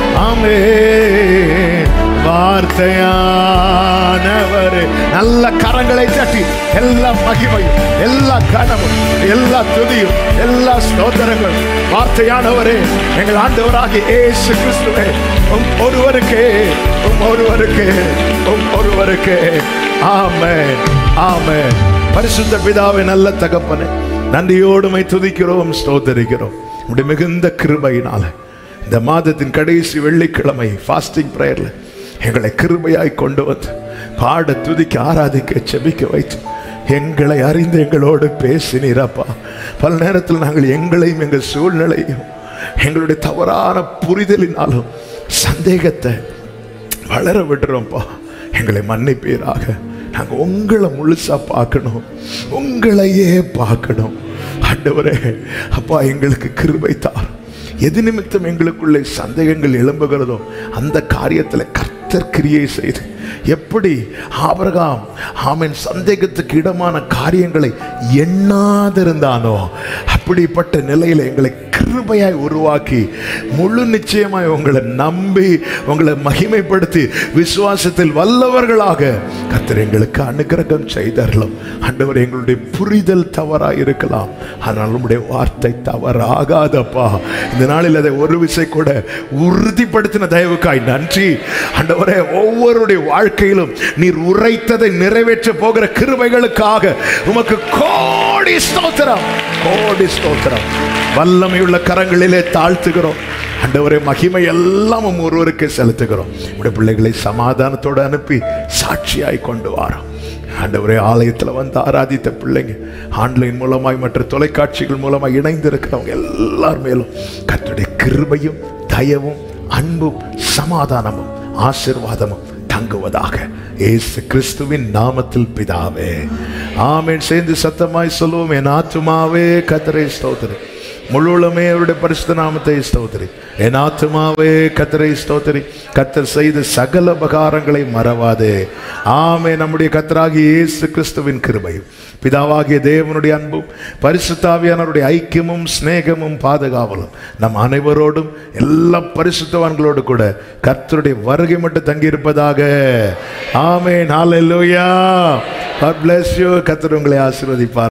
ஆமே வார்த்தையானவர் நல்ல கர கரங்களை தட்டி எல்லா மகிமையும் எல்லா கனமும் எல்லா துதியும் எல்லா ஸ்தோத்திரங்கள் வார்த்தையானவரே எங்கள் ஆண்டவராகிய இயேசு கிறிஸ்துவே உம் ஒருவருக்கே உம் ஒருவருக்கே உம் ஒருவருக்கே ஆமென் ஆமென் பரிசுத்த பிதாவே நல்ல தகப்பனே நன்றியோடுமை துதிக்கிறோம் ஸ்தோத்தரிக்கிறோம் உடைய மிகுந்த கிருபையினால இந்த மாதத்தின் கடைசி வெள்ளிக்கிழமை ஃபாஸ்டிங் ப்ரேயர்ல எங்களை கிருபையாய் கொண்டு வந்து பாட துதிக்க ஆராதிக்க செபிக்க வைத்து எங்களை அறிந்து எங்களோடு பேசினீரப்பா பல நேரத்தில் நாங்கள் எங்களையும் எங்கள் சூழ்நிலையும் எங்களுடைய தவறான புரிதலினாலும் சந்தேகத்தை வளர விடுறோம்ப்பா எங்களை மன்னிப்பீராக நாங்கள் உங்களை முழுசா பார்க்கணும் உங்களையே பார்க்கணும் ஆண்டவரே அப்பா எங்களுக்கு கிருபை தார் எது நிமித்தம் எங்களுக்குள்ளே சந்தேகங்கள் எழும்புகிறதோ அந்த காரியத்தில் கர்த்தர் கிரியை செய்து எப்படி ஆபிரகாம் ஆமென் சந்தேகத்துக்கு இடமான காரியங்களை எண்ணாதிருந்தானோ அப்படிப்பட்ட நிலையில் எங்களை கிருபையாய் உருவாக்கி முழு நிச்சயமாய் உங்களை நம்பி உங்களை மகிமைப்படுத்தி விசுவாசத்தில் வல்லவர்களாக கர்த்தர் எங்களுக்கு அனுகிரகம் செய்தார்களும் ஆண்டவர் எங்களுடைய புரிதல் தவறாக இருக்கலாம் ஆனால் நம்முடைய வார்த்தை தவறாகாதப்பா இந்த நாளில் அதை ஒரு விசை கூட உறுதிப்படுத்தின தயவுக்காய் நன்றி ஆண்டவரே ஒவ்வொருடைய வாழ்க்கையிலும் நீர் உரைத்ததை நிறைவேற்ற போகிற கிருபைகளுக்காக உமக்கு கோடி ஸ்தோத்திரம் கோடி ஸ்தோத்திரம் வல்லமையுள்ள கரங்களிலே தாழ்த்துகிறோம் ஆண்டவரே மகிமை எல்லாம் உம் ஒருவருக்கு செலுத்துகிறோம் உடைய பிள்ளைகளை சமாதானத்தோடு அனுப்பி சாட்சியாய் கொண்டு வாரோம் ஆண்டவரே ஆலயத்தில் வந்து ஆராதித்த பிள்ளைங்க ஆன்லைன் மூலமாய் மற்ற தொலைக்காட்சிகள் மூலமாய் இணைந்து இருக்கிறவங்க எல்லார் மேலும் கர்த்தருடைய கிருபையும் தயவும் அன்பும் சமாதானமும் ஆசிர்வாதமும் தங்குவதாக இயேசு கிறிஸ்துவின் நாமத்தில் பிதாவே ஆமென் சேர்ந்து சத்தமாய் சொல்லுவோம் என் ஆத்துமாவே கத்தரை ஸ்தோத்திரி முழுவலுமே அவருடைய பரிசுத்த நாமத்தை ஸ்தோத்திரி என் ஆத்துமாவே கத்தரை ஸ்தோத்திரி கத்தர் செய்த சகல உபகாரங்களை மறவாதே ஆமே நம்முடைய கத்தராகிய இயேசு கிறிஸ்துவின் கிருபையும் பிதாவாகிய தேவனுடைய அன்பும் பரிசுத்தாவியானவருடைய ஐக்கியமும் சிநேகமும் பாதுகாவலும் நம் அனைவரோடும் எல்லா பரிசுத்தவான்களோடு கூட கர்த்தருடைய வருகை மட்டும் தங்கியிருப்பதாக ஆமே நாளெல்லூயா God bless you கர்த்தர் உங்களை ஆசீர்வதிப்பார்